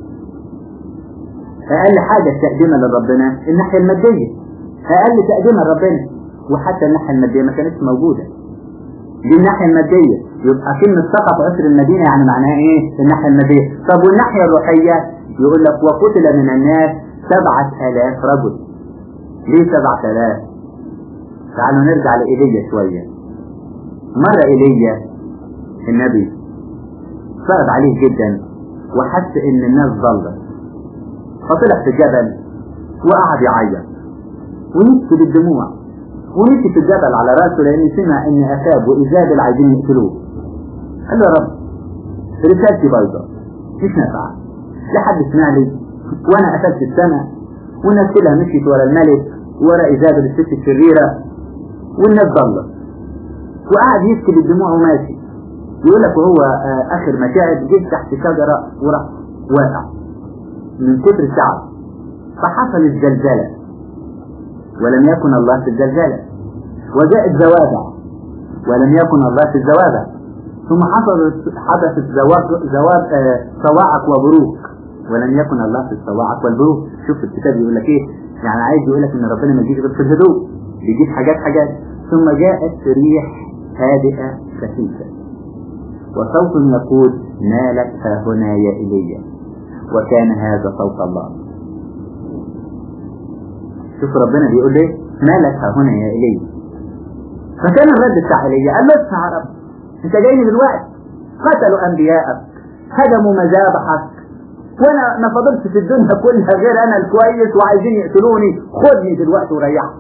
S2: اقل حاجة تقديمها لربنا الناحية المادية اقل تقديمها لربنا وحتى الناحية المادية ما كانتش موجودة دي الناحية المادية يبقى كلمة سقط عشر المدينة يعني معناها ايه الناحية المادية طب والناحية الروحية يقول لك وقتل من الناس سبعة آلاف رجل ليه سبعة آلاف تعالوا نرجع لإيليا شوية مرة إيليا النبي صعب عليه جدا وحس إن الناس ضلت فطلع في الجبل وقعد يعيط ويبكي بالدموع ونبكي في الجبل على راسه لأنه سمع إن أخاب وإيزابل عايزين يقتلوه قال له يا رب رسالتي بيضاء مش نافعة لا حد سمع لي وأنا قتلت السماء والناس كلها مشيت ورا الملك ورا إيزابل الست الشريرة والناس ضلت وقعد يبكي بالدموع وماشي يقول لك وهو اخر ما تعب جه تحت شجرة وراح واقع من كتر التعب فحصلت زلزلة ولم يكن الله في الزلزلة وجاءت زوابع ولم يكن الله في الزوابع ثم حصلت حدثت زواج زواج آه صواعق وبروق ولم يكن الله في الصواعق والبروق شوف الكتاب يقول لك ايه يعني عايز يقول لك ان ربنا ما يجيش غير في الهدوء بيجيب حاجات حاجات ثم جاءت ريح هادئة خفيفة وصوت يقول ما لك ها هنا يا إيليا وكان هذا صوت الله شوف ربنا بيقول ايه ما لك ها هنا يا إيليا فكان الرد بتاع إيليا قال له اسمع يا رب انت جايني دلوقتي قتلوا انبياءك هدموا مذابحك وانا ما فضلت في الدنيا كلها غير انا الكويس وعايزين يقتلوني خدني دلوقتي وريحني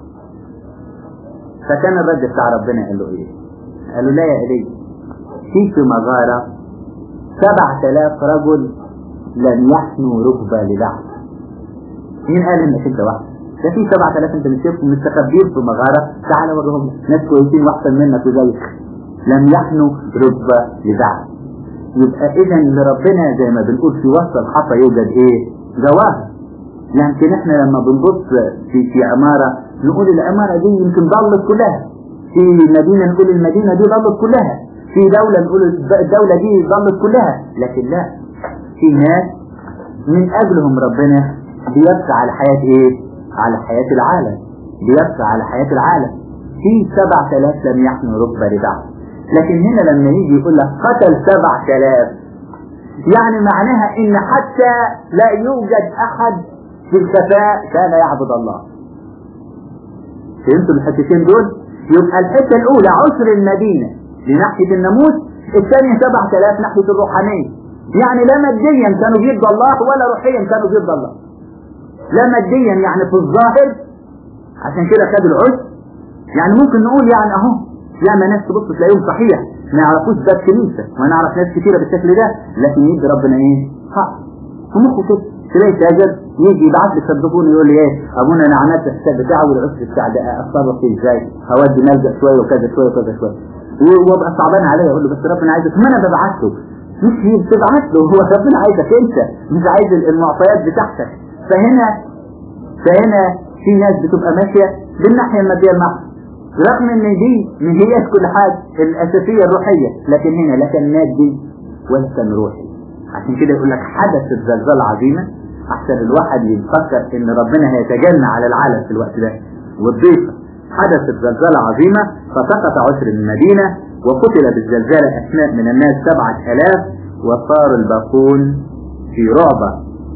S2: فكان الرد بتاع ربنا قال له ايه قال له لا يا إلي في في مغارة سبع تلاف رجل لم يحنوا ركبة لبعض مين قال انك انت واحد ده في سبع تلاف انت مش شايفهم مستخبيين في مغارة تعال وريهم ناس كويسين واحسن منك وزيك لم يحنوا ركبة لبعض يبقى اذا لربنا زي ما بنقول في وسط الحصى يوجد ايه جواهر لكن احنا لما بنبص في في عمارة نقول العمارة دي يمكن ضلت كلها في مدينة نقول المدينة دي ضلت كلها في دولة نقول الدولة دي ضلت كلها لكن لا في ناس من أجلهم ربنا بيبقى على حياة إيه؟ على حياة العالم بيبقى على حياة العالم في سبع تلاف لم يحملوا ركبة لبعض لكن هنا لما يجي يقول لك قتل سبع تلاف يعني معناها ان حتى لا يوجد احد في الخفاء كان يعبد الله فهمتوا الحتتين دول يبقى الحتة الأولى عسر المدينة لناحية الناموس الثانية سبع تلاف ناحية الروحانية يعني لا ماديا كانوا ضد الله ولا روحيا كانوا ضد الله لا ماديا يعني في الظاهر عشان كده خدوا العسر يعني ممكن نقول يعني اهو ياما ناس تبص تلاقيهم صحيح ما يعرفوش باب كنيسة ونعرف ناس كتيرة بالشكل ده لكن يدي ربنا ايه حق ومخه كده تلاقي تاجر يجي يبعت لي صدقوني يقول لي ايه ابونا انا عملت الحساب بتاعه والعسر بتاع ده اتصرف فيه ازاي هودي ملجا شويه وكذا شويه وكذا شويه وابقى صعبان عليا اقول له بس ربنا عايزك ما انا ببعت له مش هي بتبعت له هو ربنا عايزك انت مش عايز المعطيات بتاعتك فهنا فهنا في ناس بتبقى ماشيه بالناحيه الماديه المحض رغم ان دي ما هياش كل حاجه الاساسيه الروحيه لكن هنا لا كان مادي ولا كان روحي عشان كده يقول لك حدثت زلزال عظيمه احسن الواحد يفكر ان ربنا هيتجنى على العالم في الوقت ده والضيقه حدثت زلزال عظيمه فسقط عسر المدينه وقتل بالزلزال اسماء من الناس سبعة الاف وصار الباقون في رعبة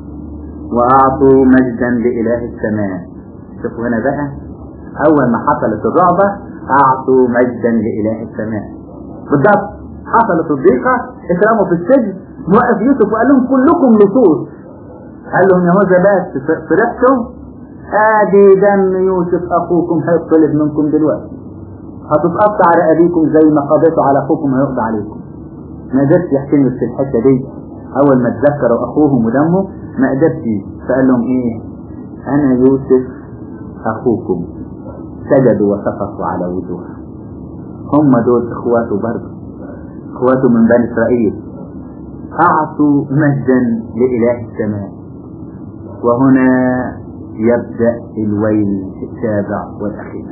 S2: واعطوا مجدا لاله السماء شوفوا هنا بقى اول ما حصلت الرعبة اعطوا مجدا لاله السماء بالضبط حصلت الضيقة اترموا في السجن وقف يوسف وقال لهم كلكم لصوص قال لهم يهوذا بس فرحتوا ادي دم يوسف اخوكم هيطلب منكم دلوقتي هتتقطع رقابيكم زي ما قضيتوا على اخوكم هيقضى عليكم ما قدرش يحتمل في الحته دي اول ما تذكروا اخوهم ودمه ما قدرش فقال لهم ايه انا يوسف اخوكم سجدوا وسقطوا على وجوههم هم دول اخواته برضه اخواته من بني اسرائيل اعطوا مجدا لاله السماء وهنا يبدأ الويل السابع والأخير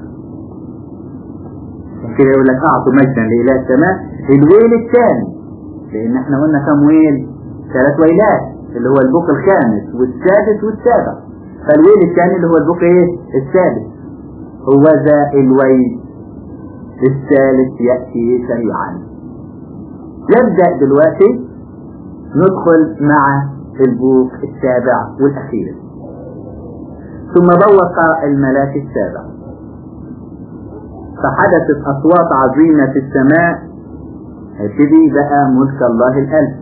S2: كده يقول لك أعطوا مجدا لإله السماء الويل الثاني لأن احنا قلنا كم ويل ثلاث ويلات اللي هو البوق الخامس والسادس والسابع فالويل الثاني اللي هو البوق ايه السادس هو ذا الويل الثالث يأتي سريعا يبدأ دلوقتي ندخل مع البوق السابع والأخير ثم بوق الملاك السابع فحدثت أصوات عظيمة في السماء هتبي بقى ملك الله الألف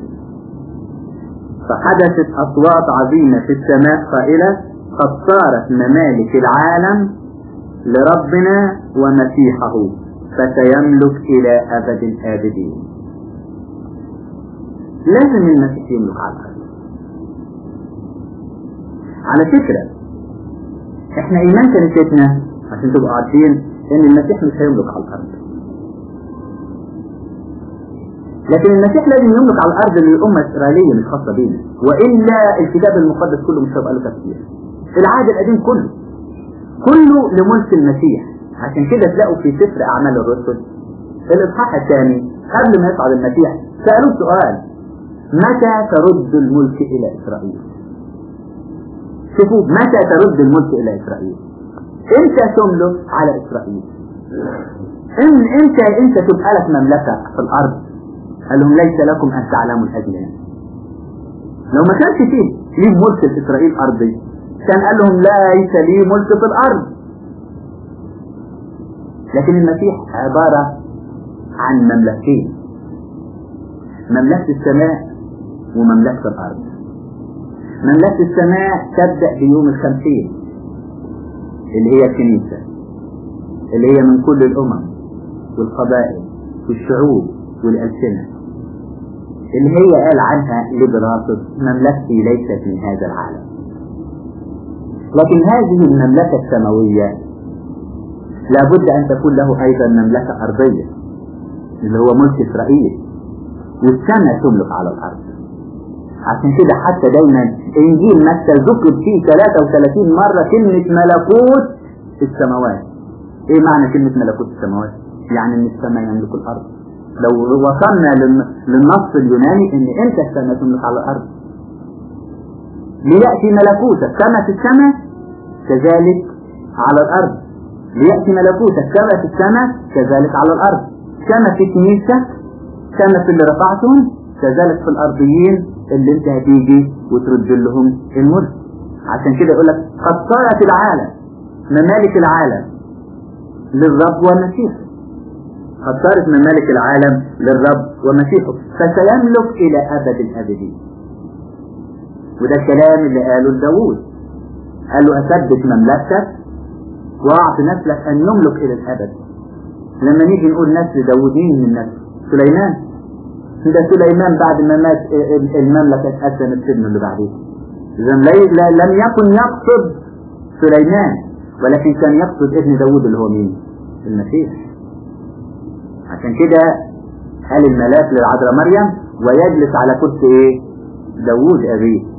S2: فحدثت أصوات عظيمة في السماء قائلة قد صارت ممالك العالم لربنا ومسيحه فسيملك إلى أبد الآبدين لازم المسيح يملك على الأرض على فكرة احنا ايمان كنيستنا عشان تبقوا عارفين ان المسيح مش هيملك على الارض لكن المسيح لازم يملك على الارض للامه الاسرائيليه مش خاصه بينا والا الكتاب المقدس كله مش هيبقى له تفسير العهد القديم كله كله لملك المسيح عشان كده تلاقوا في سفر أعمال الرسل الإصحاح الثاني قبل ما يصعد المسيح سألوه سؤال متى ترد الملك إلى إسرائيل شوفوا متى ترد الملك إلى إسرائيل امتى تملك على إسرائيل إن امتى انت تبقى لك مملكة في الأرض قال لهم ليس لكم أن تعلموا الأجنان لو ما كانش فيه ليه ملك في إسرائيل أرضي كان قال لهم ليس لي ملك في الأرض لكن المسيح عبارة عن مملكتين مملكة السماء ومملكة الأرض مملكة السماء تبدأ بيوم الخمسين اللي هي الكنيسة اللي هي من كل الأمم والقبائل والشعوب والألسنة اللي هي قال عنها لبراطس مملكتي ليست من هذا العالم لكن هذه المملكة السماوية لابد أن تكون له أيضا مملكة أرضية اللي هو ملك إسرائيل والسماء تملك على الأرض عشان كده حتى دايما إنجيل متى ذكر فيه 33 مرة كلمة ملكوت السماوات إيه معنى كلمة ملكوت السماوات؟ يعني إن السماء يملك الأرض لو وصلنا للنص اليوناني إن أنت السماء تملك على الأرض ليأتي ملكوتك كما في السماء كذلك على الأرض ليأتي ملكوتك كما في السماء كذلك على الأرض كما في كنيستك كما في اللي رفعتهم كذلك في الأرضيين اللي انت هتيجي وترد لهم الملك عشان كده يقول لك قد صارت العالم ممالك العالم للرب ومسيحه قد صارت ممالك العالم للرب ومسيحه فسيملك إلى أبد الأبدين وده الكلام اللي قاله لداوود قال له أثبت مملكتك وأعط نسلك أن يملك إلى الأبد لما نيجي نقول نسل داوود مين من نسل سليمان ده سليمان بعد ما مات المملكة اتقسمت ابنه اللي بعديه إذا لم يكن يقصد سليمان ولكن كان يقصد ابن داوود اللي هو مين المسيح عشان كده قال الملاك للعذراء مريم ويجلس على كرسي ايه داوود ابيه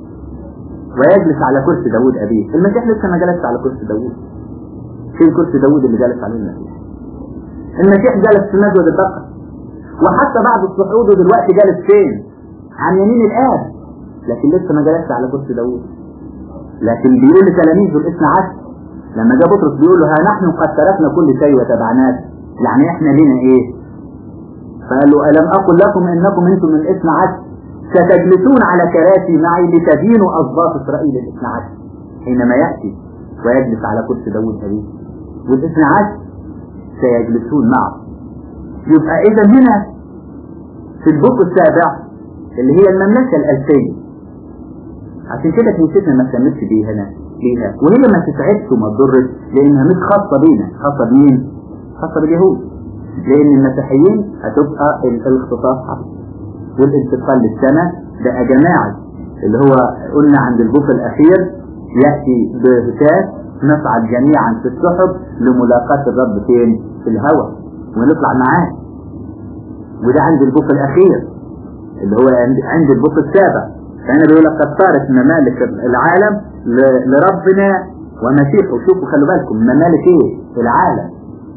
S2: ويجلس على كرسي داوود ابيه المسيح لسه ما جلس على كرسي داوود فين كرسي داوود اللي جلس عليه المسيح المسيح جلس في مسجد البقر وحتى بعد صعوده دلوقتي جالس فين عن يمين الآب لكن لسه ما جلسش على كرسي داوود لكن بيقول لتلاميذه الاثنى عشر لما جاء بطرس بيقول له ها نحن قد تركنا كل شيء وتبعناك يعني احنا لنا ايه فقال له ألم أقل لكم إنكم أنتم من الاثنى عشر ستجلسون على كراسي معي لتدينوا أسباط إسرائيل الاثنى عشر حينما يأتي ويجلس على كرسي داوود أبيه والاثنى عشر سيجلسون معه يبقى إذا هنا في البوك السابع اللي هي المملكة الألفية عشان كده كنيستنا ما اهتمتش بيها هنا بيها وهي ما تسعدش وما تضرش لأنها مش خاصة بينا خاصة بمين؟ خاصة باليهود لأن المسيحيين هتبقى الاختصاص والانتقال للسنة ده جماعي اللي هو قلنا عند البوك الأخير يأتي بهتاف نصعد جميعا في السحب لملاقاة الرب فين؟ في الهواء ونطلع معاه وده عند البوك الأخير اللي هو عند البوك السابع فهنا بيقول لك قد صارت ممالك العالم لربنا ومسيحه شوفوا خلوا بالكم ممالك ايه العالم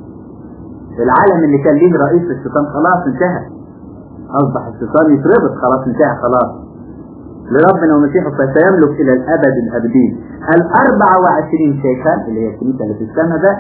S2: العالم اللي كان ليه رئيس الشيطان خلاص انتهى اصبح الشيطان يتربط خلاص انتهى خلاص لربنا ومسيحه فسيملك الى الابد الابدين الاربع وعشرين شيخا اللي هي الكنيسه اللي في السماء ده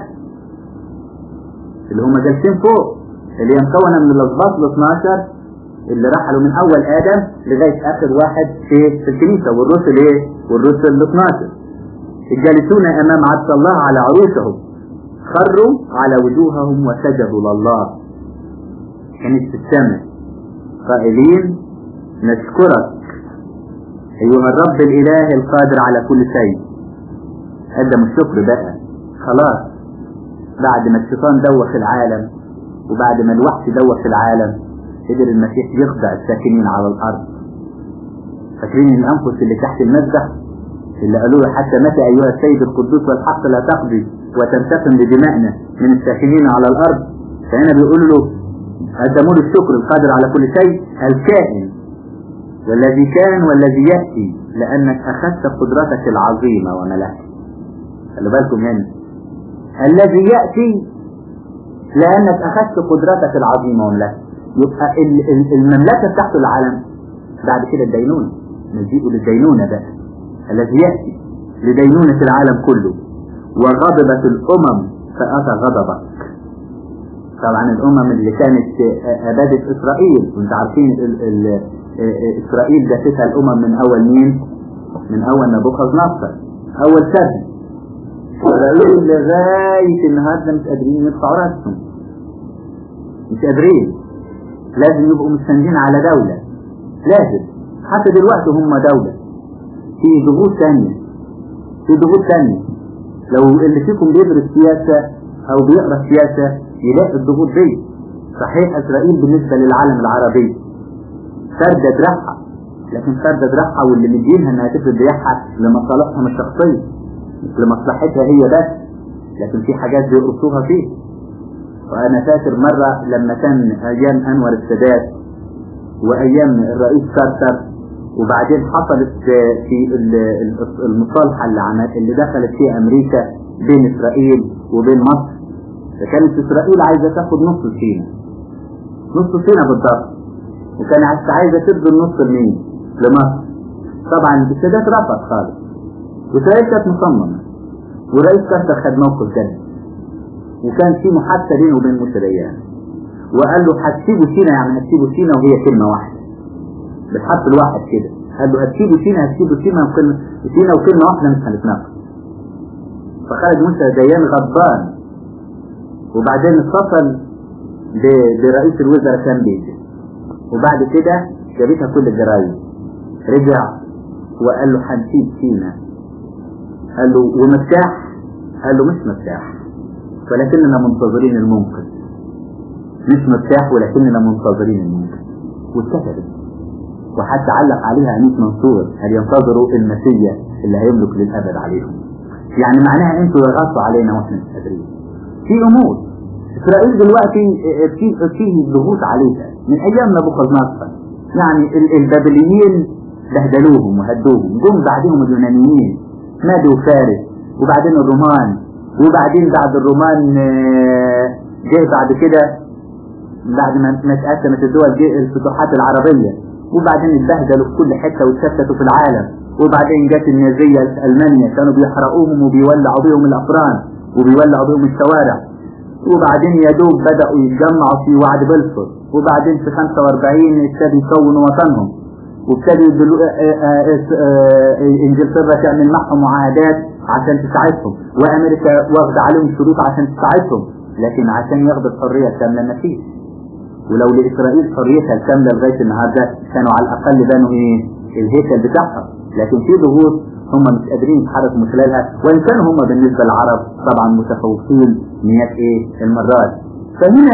S2: اللي هم جالسين فوق اللي هي مكونه من الاسباط ال 12 اللي رحلوا من اول ادم لغايه اخر واحد في في الكنيسه والرسل ايه؟ والرسل ال 12 الجالسون امام عرش الله على عروشهم خروا على وجوههم وسجدوا لله كانت في السماء قائلين نشكرك ايها الرب الاله القادر على كل شيء قدموا الشكر بقى خلاص بعد ما الشيطان دوخ العالم وبعد ما الوحش دوخ العالم قدر المسيح يخدع الساكنين على الارض فاكرين الانفس اللي تحت المذبح اللي قالوا له حتى متى ايها السيد القدوس والحق لا تقضي وتنتقم بدمائنا من الساكنين على الارض فهنا بيقول له قدموا له الشكر القادر على كل شيء الكائن والذي كان والذي ياتي لانك اخذت قدرتك العظيمه وملكت خلي بالكم هنا الذي يأتي لأنك أخذت قدرتك العظيمة وملكت يبقى ال- ال- المملكة بتاعته العالم بعد كده الدينونة نجيء للدينونة بقى الذي يأتي لدينونة العالم كله وغضبت الأمم فأتى غضبك طبعا الأمم اللي كانت أبادت إسرائيل وانت عارفين ال ال إسرائيل جاتتها الأمم من أول مين؟ من أول نبوخذ نصر أول سبي إسرائيل لغاية النهاردة مش قادرين يرفعوا راسهم مش قادرين لازم يبقوا مستندين على دولة لازم حتى دلوقتي هم دولة في ضغوط تانية في ضغوط تانية لو اللي فيكم بيدرس سياسة أو بيقرأ سياسة يلاقي الضغوط دي صحيح إسرائيل بالنسبة للعالم العربي فردة دراعها لكن فردة دراعها واللي مدينها انها تفرد دراعها لمصالحهم الشخصية مش لمصلحتها هي بس لكن في حاجات بيقرصوها فيه وأنا فاكر مرة لما كان أيام أنور السادات وأيام الرئيس كارتر وبعدين حصلت في المصالحة اللي عمل اللي دخلت فيها أمريكا بين إسرائيل وبين مصر فكانت إسرائيل عايزة تاخد نص سينا نص سينا بالضبط وكان عايزة تدي النص لمين؟ لمصر طبعا السادات رفض خالص وإسرائيل كانت مصممة ورئيس كارتر خد موقف جد وكان في محادثة بينه وبين موسى ديان وقال له هتسيبوا سينا يعني هتسيبوا سينا وهي كلمة واحدة بالحرف الواحد كده قال له هتسيبوا سينا هتسيبوا سينا وكلمة سينا وكلمة واحدة مش هنتناقش فخرج موسى ديان غضبان وبعدين اتصل برئيس الوزراء كان بيجي وبعد كده جابتها كل الجرايد رجع وقال له هنسيب سينا قال له ومفتاح قال له مش مفتاح ولكننا منتظرين المنقذ مش مفتاح ولكننا منتظرين المنقذ واتكتبت وحتى علق عليها أنيس منصور هل ينتظروا المسيا اللي هيملك للأبد عليهم يعني معناها انتوا ضغطوا علينا واحنا مش قادرين في امور اسرائيل دلوقتي في فيه ضغوط عليها من ايام نبوخذ نصر يعني البابليين بهدلوهم وهدوهم جم بعدهم اليونانيين مادوا فارس وبعدين الرومان وبعدين بعد الرومان جه بعد كده بعد ما ما اتقسمت الدول جه الفتوحات العربية وبعدين اتبهدلوا في كل حتة واتشتتوا في العالم وبعدين جت النازية في ألمانيا كانوا بيحرقوهم وبيولعوا بيهم الأفران وبيولعوا بيهم الشوارع وبعدين يا دوب بدأوا يتجمعوا في وعد بلفور وبعدين في 45 ابتدوا يكونوا وطنهم وابتدوا انجلترا تعمل معهم معاهدات عشان تساعدهم وامريكا واخده عليهم شروط عشان تساعدهم لكن عشان ياخدوا الحريه الكامله ما فيش ولو لاسرائيل حريتها الكامله لغايه النهارده كانوا على الاقل بنوا ايه الهيكل بتاعها لكن في ضغوط هم مش قادرين يتحركوا من خلالها وان كانوا هم بالنسبه للعرب طبعا متفوقين مئات ايه المرات فهنا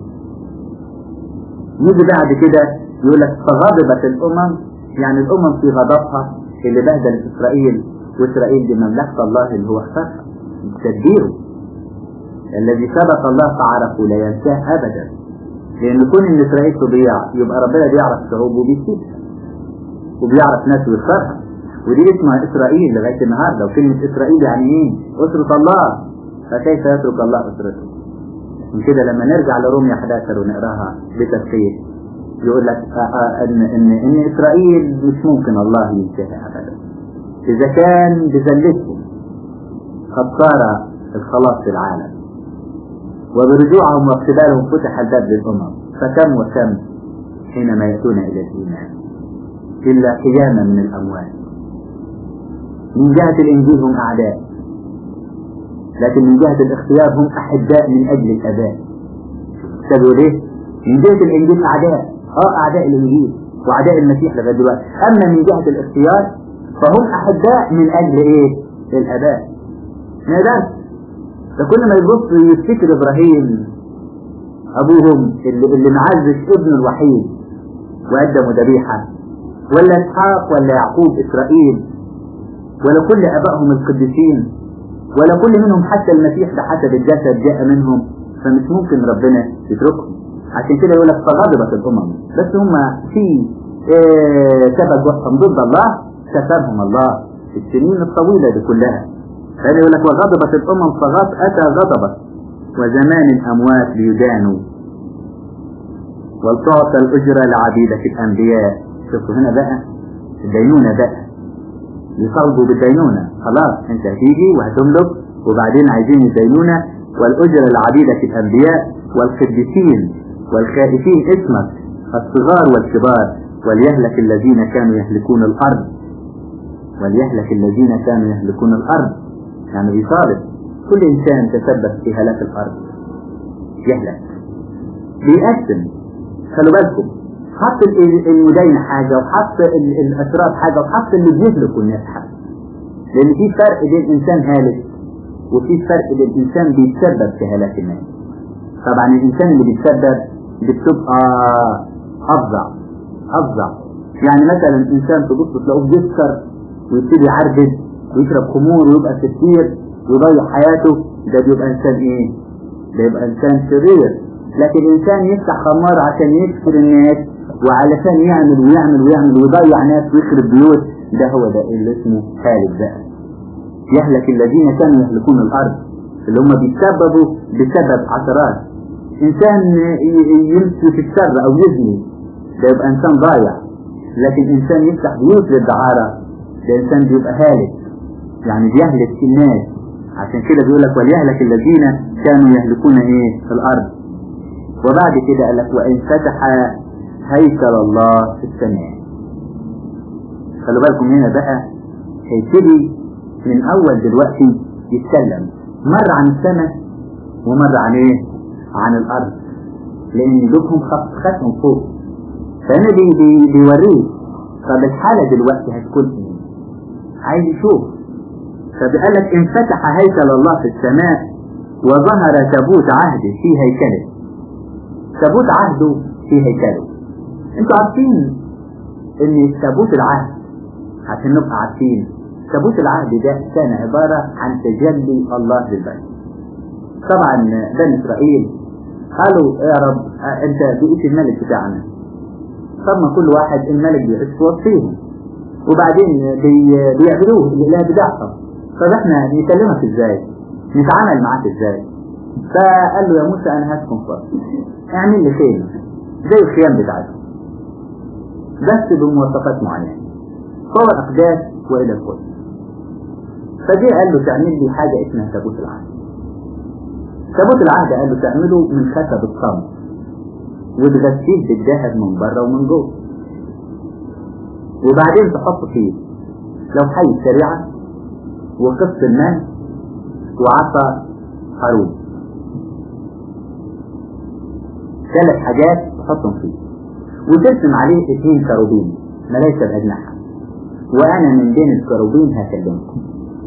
S2: يجي بعد كده يقول لك فغضبت الامم يعني الامم في غضبها اللي بهدلت اسرائيل واسرائيل دي مملكه الله اللي هو اختارها تدبيره الذي سبق الله فعرفه لا ينساه ابدا لان كون ان اسرائيل تضيع يبقى ربنا بيعرف شعوبه وبيسيبها وبيعرف ناس ويختارها ودي اسمها اسرائيل لغايه النهارده وكلمه اسرائيل يعني ايه؟ اسره الله فكيف يترك الله اسرته؟ من كده لما نرجع لروميا 11 ونقراها بتفصيل يقول لك ان ان ان اسرائيل مش ممكن الله ينتهي ابدا اذا كان بذلتهم قد صار الخلاص في العالم وبرجوعهم واقتبالهم فتح الباب للامم فكم وكم حينما ياتون الى الايمان الا قياما من الاموات من جهه الانجيل هم اعداء لكن من جهه الاختيار هم احباء من اجل الاباء تقول ليه؟ من جهه الانجيل اعداء اه اعداء الانجيل واعداء المسيح لغايه دلوقتي اما من جهه الاختيار فهم احباء من اجل ايه؟ الاباء ما يقدرش ده كل ما يبص يفتكر ابراهيم ابوهم اللي, اللي معزز ابنه الوحيد وقدموا ذبيحه ولا اسحاق ولا يعقوب اسرائيل ولا كل ابائهم القديسين ولا كل منهم حتى المسيح ده حسب الجسد جاء منهم فمش ممكن ربنا يتركهم عشان كده يقول لك فغضبت الامم بس هم في إيه سبب وحهم ضد الله كسبهم الله في السنين الطويله دي كلها
S1: فهذا يقول لك وغضبت الأمم فغط أتى غضبت وزمان الأموات ليدانوا ولتعطى الأجرة لعبيدة الأنبياء شوفوا هنا بقى الدينونة بقى يصلبوا بالدينونة خلاص انت هتيجي وهتملك وبعدين عايزين الدينونة والأجرة لعبيدة الأنبياء والقديسين والخائفين اسمك الصغار والكبار وليهلك الذين كانوا يهلكون الأرض وليهلك الذين كانوا يهلكون الأرض يعني بيطالب كل إنسان تسبب في هلاك الأرض يهلك بيقسم خلوا بالكم حط المدين حاجة وحط الأسرار حاجة وحط اللي بيهلكوا الناس حاجة لأن في فرق بين إنسان هالك وفي فرق بين إنسان بيتسبب في هلاك الناس طبعا الإنسان اللي بيتسبب بتبقى أفظع أفظع يعني مثلا إنسان تبص تلاقوه بيسكر ويبتدي يعربد ويشرب خمور ويبقى كتير ويضيع حياته ده بيبقى إنسان إيه؟ ده يبقى إنسان شرير لكن إنسان يفتح خمار عشان يكسر الناس وعلشان يعمل ويعمل ويعمل ويضيع ناس ويخرب بيوت ده هو ده اللي اسمه هالك بقى يهلك الذين كانوا يهلكون الأرض اللي هم بيتسببوا بسبب عثرات إنسان يمشي في الشر أو يزني ده يبقى إنسان ضايع لكن إنسان يفتح بيوت للدعارة ده إنسان بيبقى هالك يعني بيهلك الناس عشان كده بيقول لك وليهلك الذين كانوا يهلكون ايه في الارض وبعد كده قال لك وان فتح هيكل الله في السماء خلوا بالكم هنا بقى هيبتدي من اول دلوقتي يتكلم مر عن السماء ومر عن ايه عن الارض لان لهم خطهم فوق فهنا بي بي بيوريه طب الحالة دلوقتي هتكون ايه عايز يشوف فبقال لك انفتح هيكل الله في السماء وظهر تابوت عهده في هيكله تابوت عهده في هيكله انتوا عارفين ان تابوت العهد عشان نبقى عارفين تابوت العهد ده كان عبارة عن تجلي الله للبشر طبعا بني اسرائيل قالوا يا رب انت بقيت الملك بتاعنا طب ما كل واحد الملك بيعيش في وسطيهم وبعدين بي بيعبدوه الاله بتاعهم طب احنا نكلمك ازاي نتعامل معاك ازاي فقال له يا موسى انا هسكن فرق اعمل لي خيمة زي الخيام بتاعتهم بس بمواصفات معينة هو اقداس والى القدس فجاء قال له تعمل لي حاجة اسمها تابوت العهد تابوت العهد قال له تعمله من خشب الصمت وتغسيه بالذهب من بره ومن جوه وبعدين تحط فيه لو حي الشريعه وقص الماء وعصا هارون ثلاث حاجات تحطهم فيه وترسم عليه اثنين كروبين ملائكة بأجنحة وأنا من بين الكروبين هكلمكم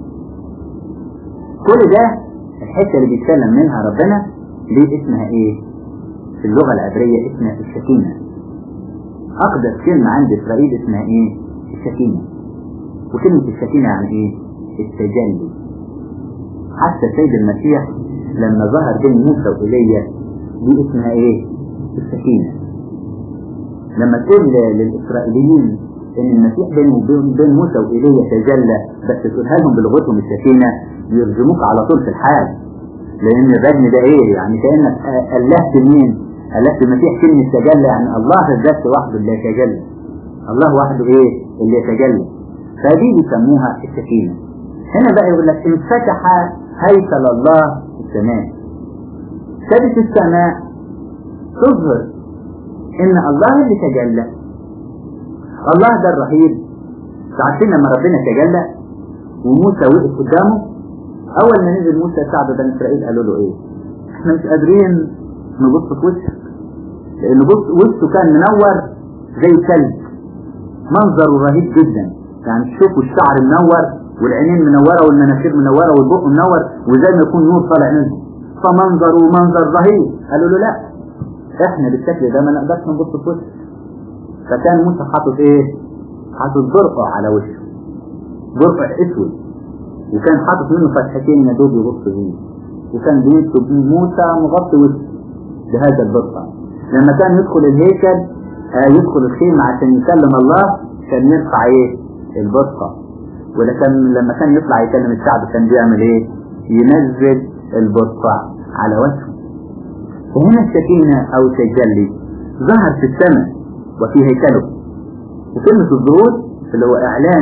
S1: كل ده الحتة اللي بيتكلم منها ربنا دي اسمها ايه في اللغة العبرية اسمها الشكينة أقدس كلمة عند إسرائيل اسمها ايه الشكينة وكلمة الشكينة يعني ايه التجلي حتى سيد المسيح لما ظهر بين موسى وإيليا دي اسمها ايه السكينة لما تقول للإسرائيليين ان المسيح بين بين موسى وإيليا تجلى بس تقولها لهم بلغتهم السكينة يرجموك على طول في الحال لأن الرجم ده ايه يعني كأنك ألهت مين ألهت المسيح كلمة تجلى يعني الله الذات وحده اللي يتجلى الله وحده ايه اللي يتجلى فدي بيسموها السكينة هنا بقى يقول لك انفتح هيكل الله في السماء ثابت السماء تظهر ان الله اللي تجلى الله ده الرهيب عارفين لما ربنا تجلى وموسى وقف قدامه اول ما نزل موسى شعب بني اسرائيل قالوا له ايه احنا مش قادرين نبص في وشك لان بص وشه كان منور زي ثلج منظره رهيب جدا يعني تشوفوا الشعر منور والعينين منورة والمناخير منورة والبق منور وزي ما يكون نور طالع منه فمنظره منظر رهيب قالوا له لا احنا بالشكل ده ما نقدرش نبص في وشه فكان موسى حاطط ايه حاطط برقع على وشه برقع اسود وكان حاطط منه فتحتين يا دوب يبص فيه وكان بيكتب موسى مغطي وشه بهذا البرقع لما كان يدخل الهيكل آه يدخل الخيمة عشان يكلم الله كان يرفع ايه البرقع
S2: ولا كان لما كان يطلع يكلم الشعب كان بيعمل ايه ينزل البرقع على وجهه وهنا السكينة او التجلي ظهر في السماء وفي هيكله وكلمة الظهور اللي هو اعلان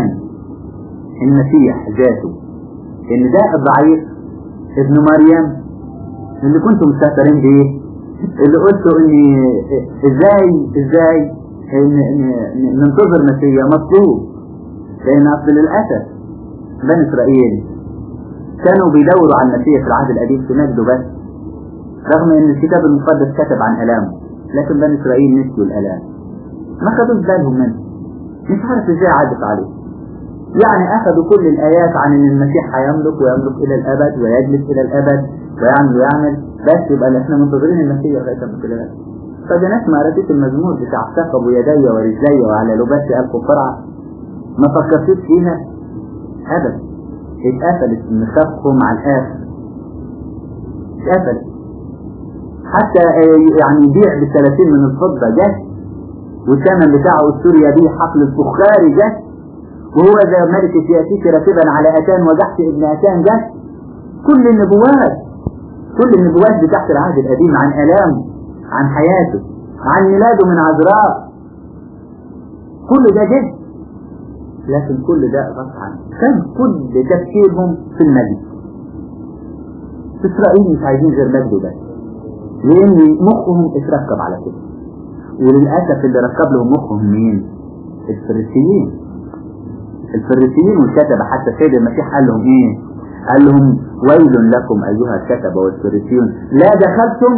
S2: المسيح ذاته ان ده الضعيف ابن مريم اللي كنتم مستهترين بيه اللي قلتوا ان ازاي ازاي ننتظر مسيح مطلوب لان اصل للاسف بني اسرائيل كانوا بيدوروا على المسيح في العهد القديم في مجده بس رغم ان الكتاب المقدس كتب عن الامه لكن بني اسرائيل نسيوا الالام ما خدوش بالهم منه مش عارف ازاي عدت عليه يعني اخذوا كل الايات عن ان المسيح هيملك ويملك الى الابد ويجلس الى الابد ويعمل ويعمل بس يبقى احنا منتظرين المسيح لغايه ما كل الابد فده ناس ما قرأتش المزمور بتاع ثقب يدي ورجلي وعلى لباسي ألف فرع ما فكرتش فيها ابدا اتقفلت مخافهم على الاخر اتقفلت حتى يعني يبيع بثلاثين من الفضة جه والثمن بتاعه السوري يبيع حقل الفخاري جه وهو ذا ملك سياسيك راكبا على أتان وجحت ابن أتان جه كل النبوات كل النبوات بتاعت العهد القديم عن آلامه عن حياته عن ميلاده من عذراء كل ده جد لكن كل ده غصب عنه كان كل تفكيرهم في المجد إسرائيل مش عايزين غير مجده بس لأن مخهم اتركب على كده وللأسف اللي ركب لهم مخهم مين؟ الفريسيين الفريسيين والكتبة حتى السيد المسيح قال لهم ايه؟ قال لهم ويل لكم أيها الكتبة والفريسيون لا دخلتم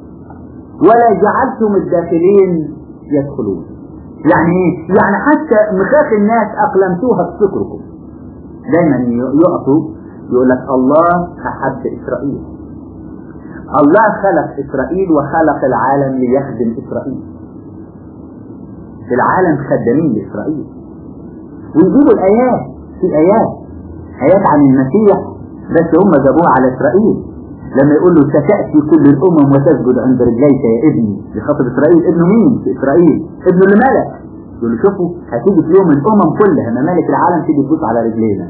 S2: ولا جعلتم الداخلين يدخلون يعني ايه؟ يعني حتى مخاخ الناس أقلمتوها بفكركم دايما يقفوا يقول لك الله أحب إسرائيل الله خلق إسرائيل وخلق العالم ليخدم إسرائيل العالم خدامين لإسرائيل ويجيبوا الآيات في آيات آيات عن المسيح بس هم جابوها على إسرائيل لما يقول له ستأتي كل الأمم وتسجد عند رجليك يا ابني لخاطر إسرائيل ابنه مين في إسرائيل ابنه اللي ملك يقول له شوفوا هتيجي في يوم الأمم كلها ممالك العالم تيجي تبص على رجلينا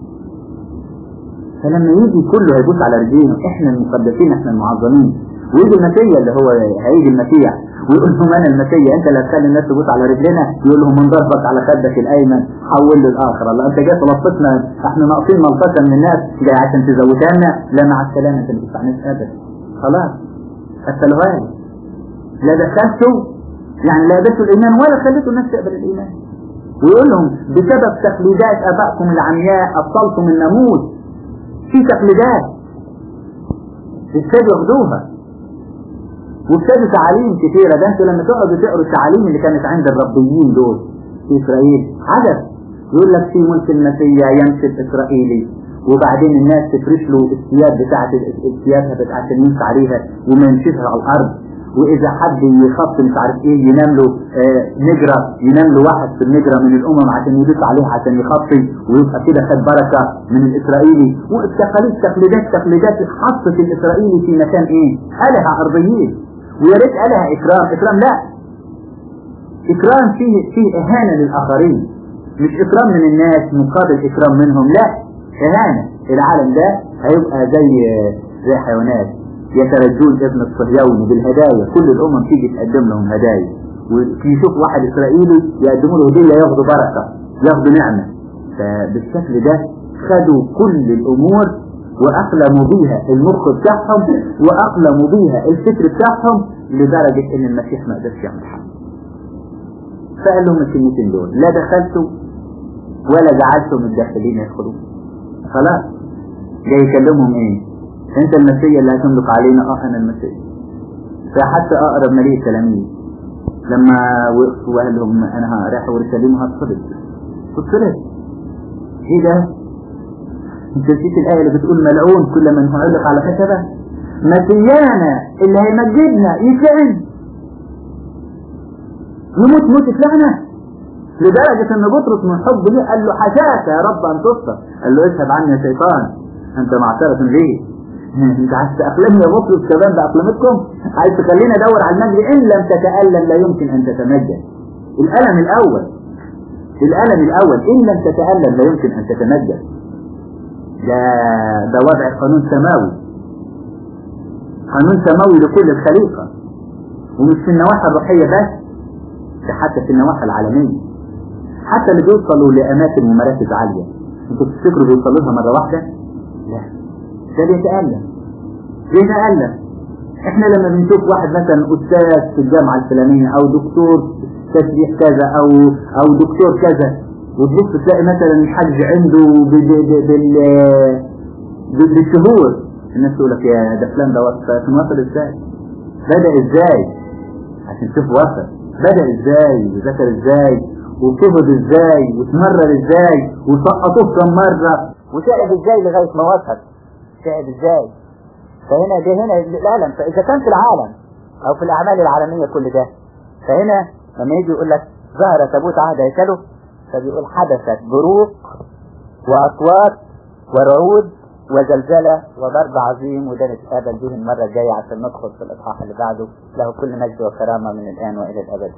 S2: فلما يجي كله هيبص على رجلينا احنا المقدسين احنا المعظمين ويجي المسيح اللي هو هيجي المسيح ويقول لهم انا المسيح انت اللي هتخلي الناس تبص على رجلنا يقول لهم من ضربك على خدك الايمن حول للاخر الله انت جاي تلطفنا احنا ناقصين منطقه من الناس جاي عشان تزودها لنا لا مع السلامه انت مش بتعنيش ابدا خلاص حتى الغالي لا دخلتوا يعني لا لبسوا الايمان ولا خليتوا الناس تقبل الايمان ويقول لهم بسبب تقليدات ابائكم العمياء ابطلتم الناموس في تقليدات ابتدوا ياخدوها وابتدوا تعاليم كثيرة ده انتوا لما تقعدوا تقروا التعاليم اللي كانت عند الربيين دول في اسرائيل عدد يقول لك في ملك المسيح يمشي الاسرائيلي وبعدين الناس تفرش له الثياب بتاعت الثياب بتاعت يمشي عليها وما يمشيها على الارض واذا حد يخط مش عارف ايه ينام له آه نجرة ينام له واحد في النجرة من الامم عشان يدوس عليها عشان يخطي ويبقى كده خد بركة من الاسرائيلي والتقاليد تقليدات تقليدات حطت الاسرائيلي في مكان ايه؟ آلهة ارضيين ويا ريت آلهة اكرام اكرام لا اكرام فيه فيه اهانة للاخرين مش اكرام من الناس مقابل اكرام منهم لا اهانة العالم ده هيبقى زي زي حيوانات يترجون ابن الصهيون بالهدايا كل الامم تيجي تقدم لهم هدايا ويشوف واحد اسرائيلي يقدموا له هديه ياخدوا بركه ياخدوا نعمه فبالشكل ده خدوا كل الامور واقلموا بيها المخ بتاعهم واقلموا بيها الفكر بتاعهم لدرجه ان المسيح ما قدرش يعمل حاجه فقال لهم الكلمتين دول لا دخلتوا ولا جعلتم الداخلين يدخلون خلاص جاي يكلمهم ايه انت المسيح اللي هتملك علينا اه انا المسيح فحتى اقرب مليء التلاميذ لما وقفوا وقال لهم انا رايح اورشليم هتصلب اتصلب ايه ده انت نسيت الايه اللي بتقول ملعون كل من هعلق على خشبه مسيانا اللي هيمجدنا يتلعن يموت موت لعنه لدرجة ان بطرس من حب ليه قال له حشاك يا رب ان تصفى قال له اذهب عني يا شيطان انت معترف ليه انت عايز تأقلمني يا مطلب كمان بأقلمتكم عايز تخليني ادور على المجد ان لم تتألم لا يمكن ان تتمجد الألم الاول الألم الأول إن لم تتألم لا يمكن أن تتنجس ده ده وضع قانون سماوي قانون سماوي لكل الخليقة ومش في النواحي الروحية بس ده حتى في النواحي العالمية حتى اللي بيوصلوا لأماكن ومراكز عالية انتوا تفتكروا بيوصلوا لها مرة واحدة؟ لا ده بيتألم بيتألم احنا لما بنشوف واحد مثلا أستاذ في الجامعة الفلانية أو دكتور تشريح كذا أو أو دكتور كذا وتبص تلاقي مثلا الحج عنده بال بال بالشهور الناس تقول لك يا ده فلان ده وصل عشان وصل ازاي؟ بدأ ازاي؟ عشان تشوف وصل بدأ ازاي وذاكر ازاي وصهد ازاي وتمرر ازاي وسقطوه كم مرة
S1: وتعب ازاي لغاية ما وصل تعب ازاي فهنا ده هنا العالم فإذا كان في العالم أو في الأعمال العالمية كل ده فهنا لما يجي يقول لك ظهر تابوت عهد هيكله فبيقول حدثت بروق وأصوات ورعود وزلزلة وضرب عظيم وده نتقابل به المرة الجاية عشان ندخل في الإصحاح اللي بعده له كل مجد وكرامة من الآن وإلى الأبد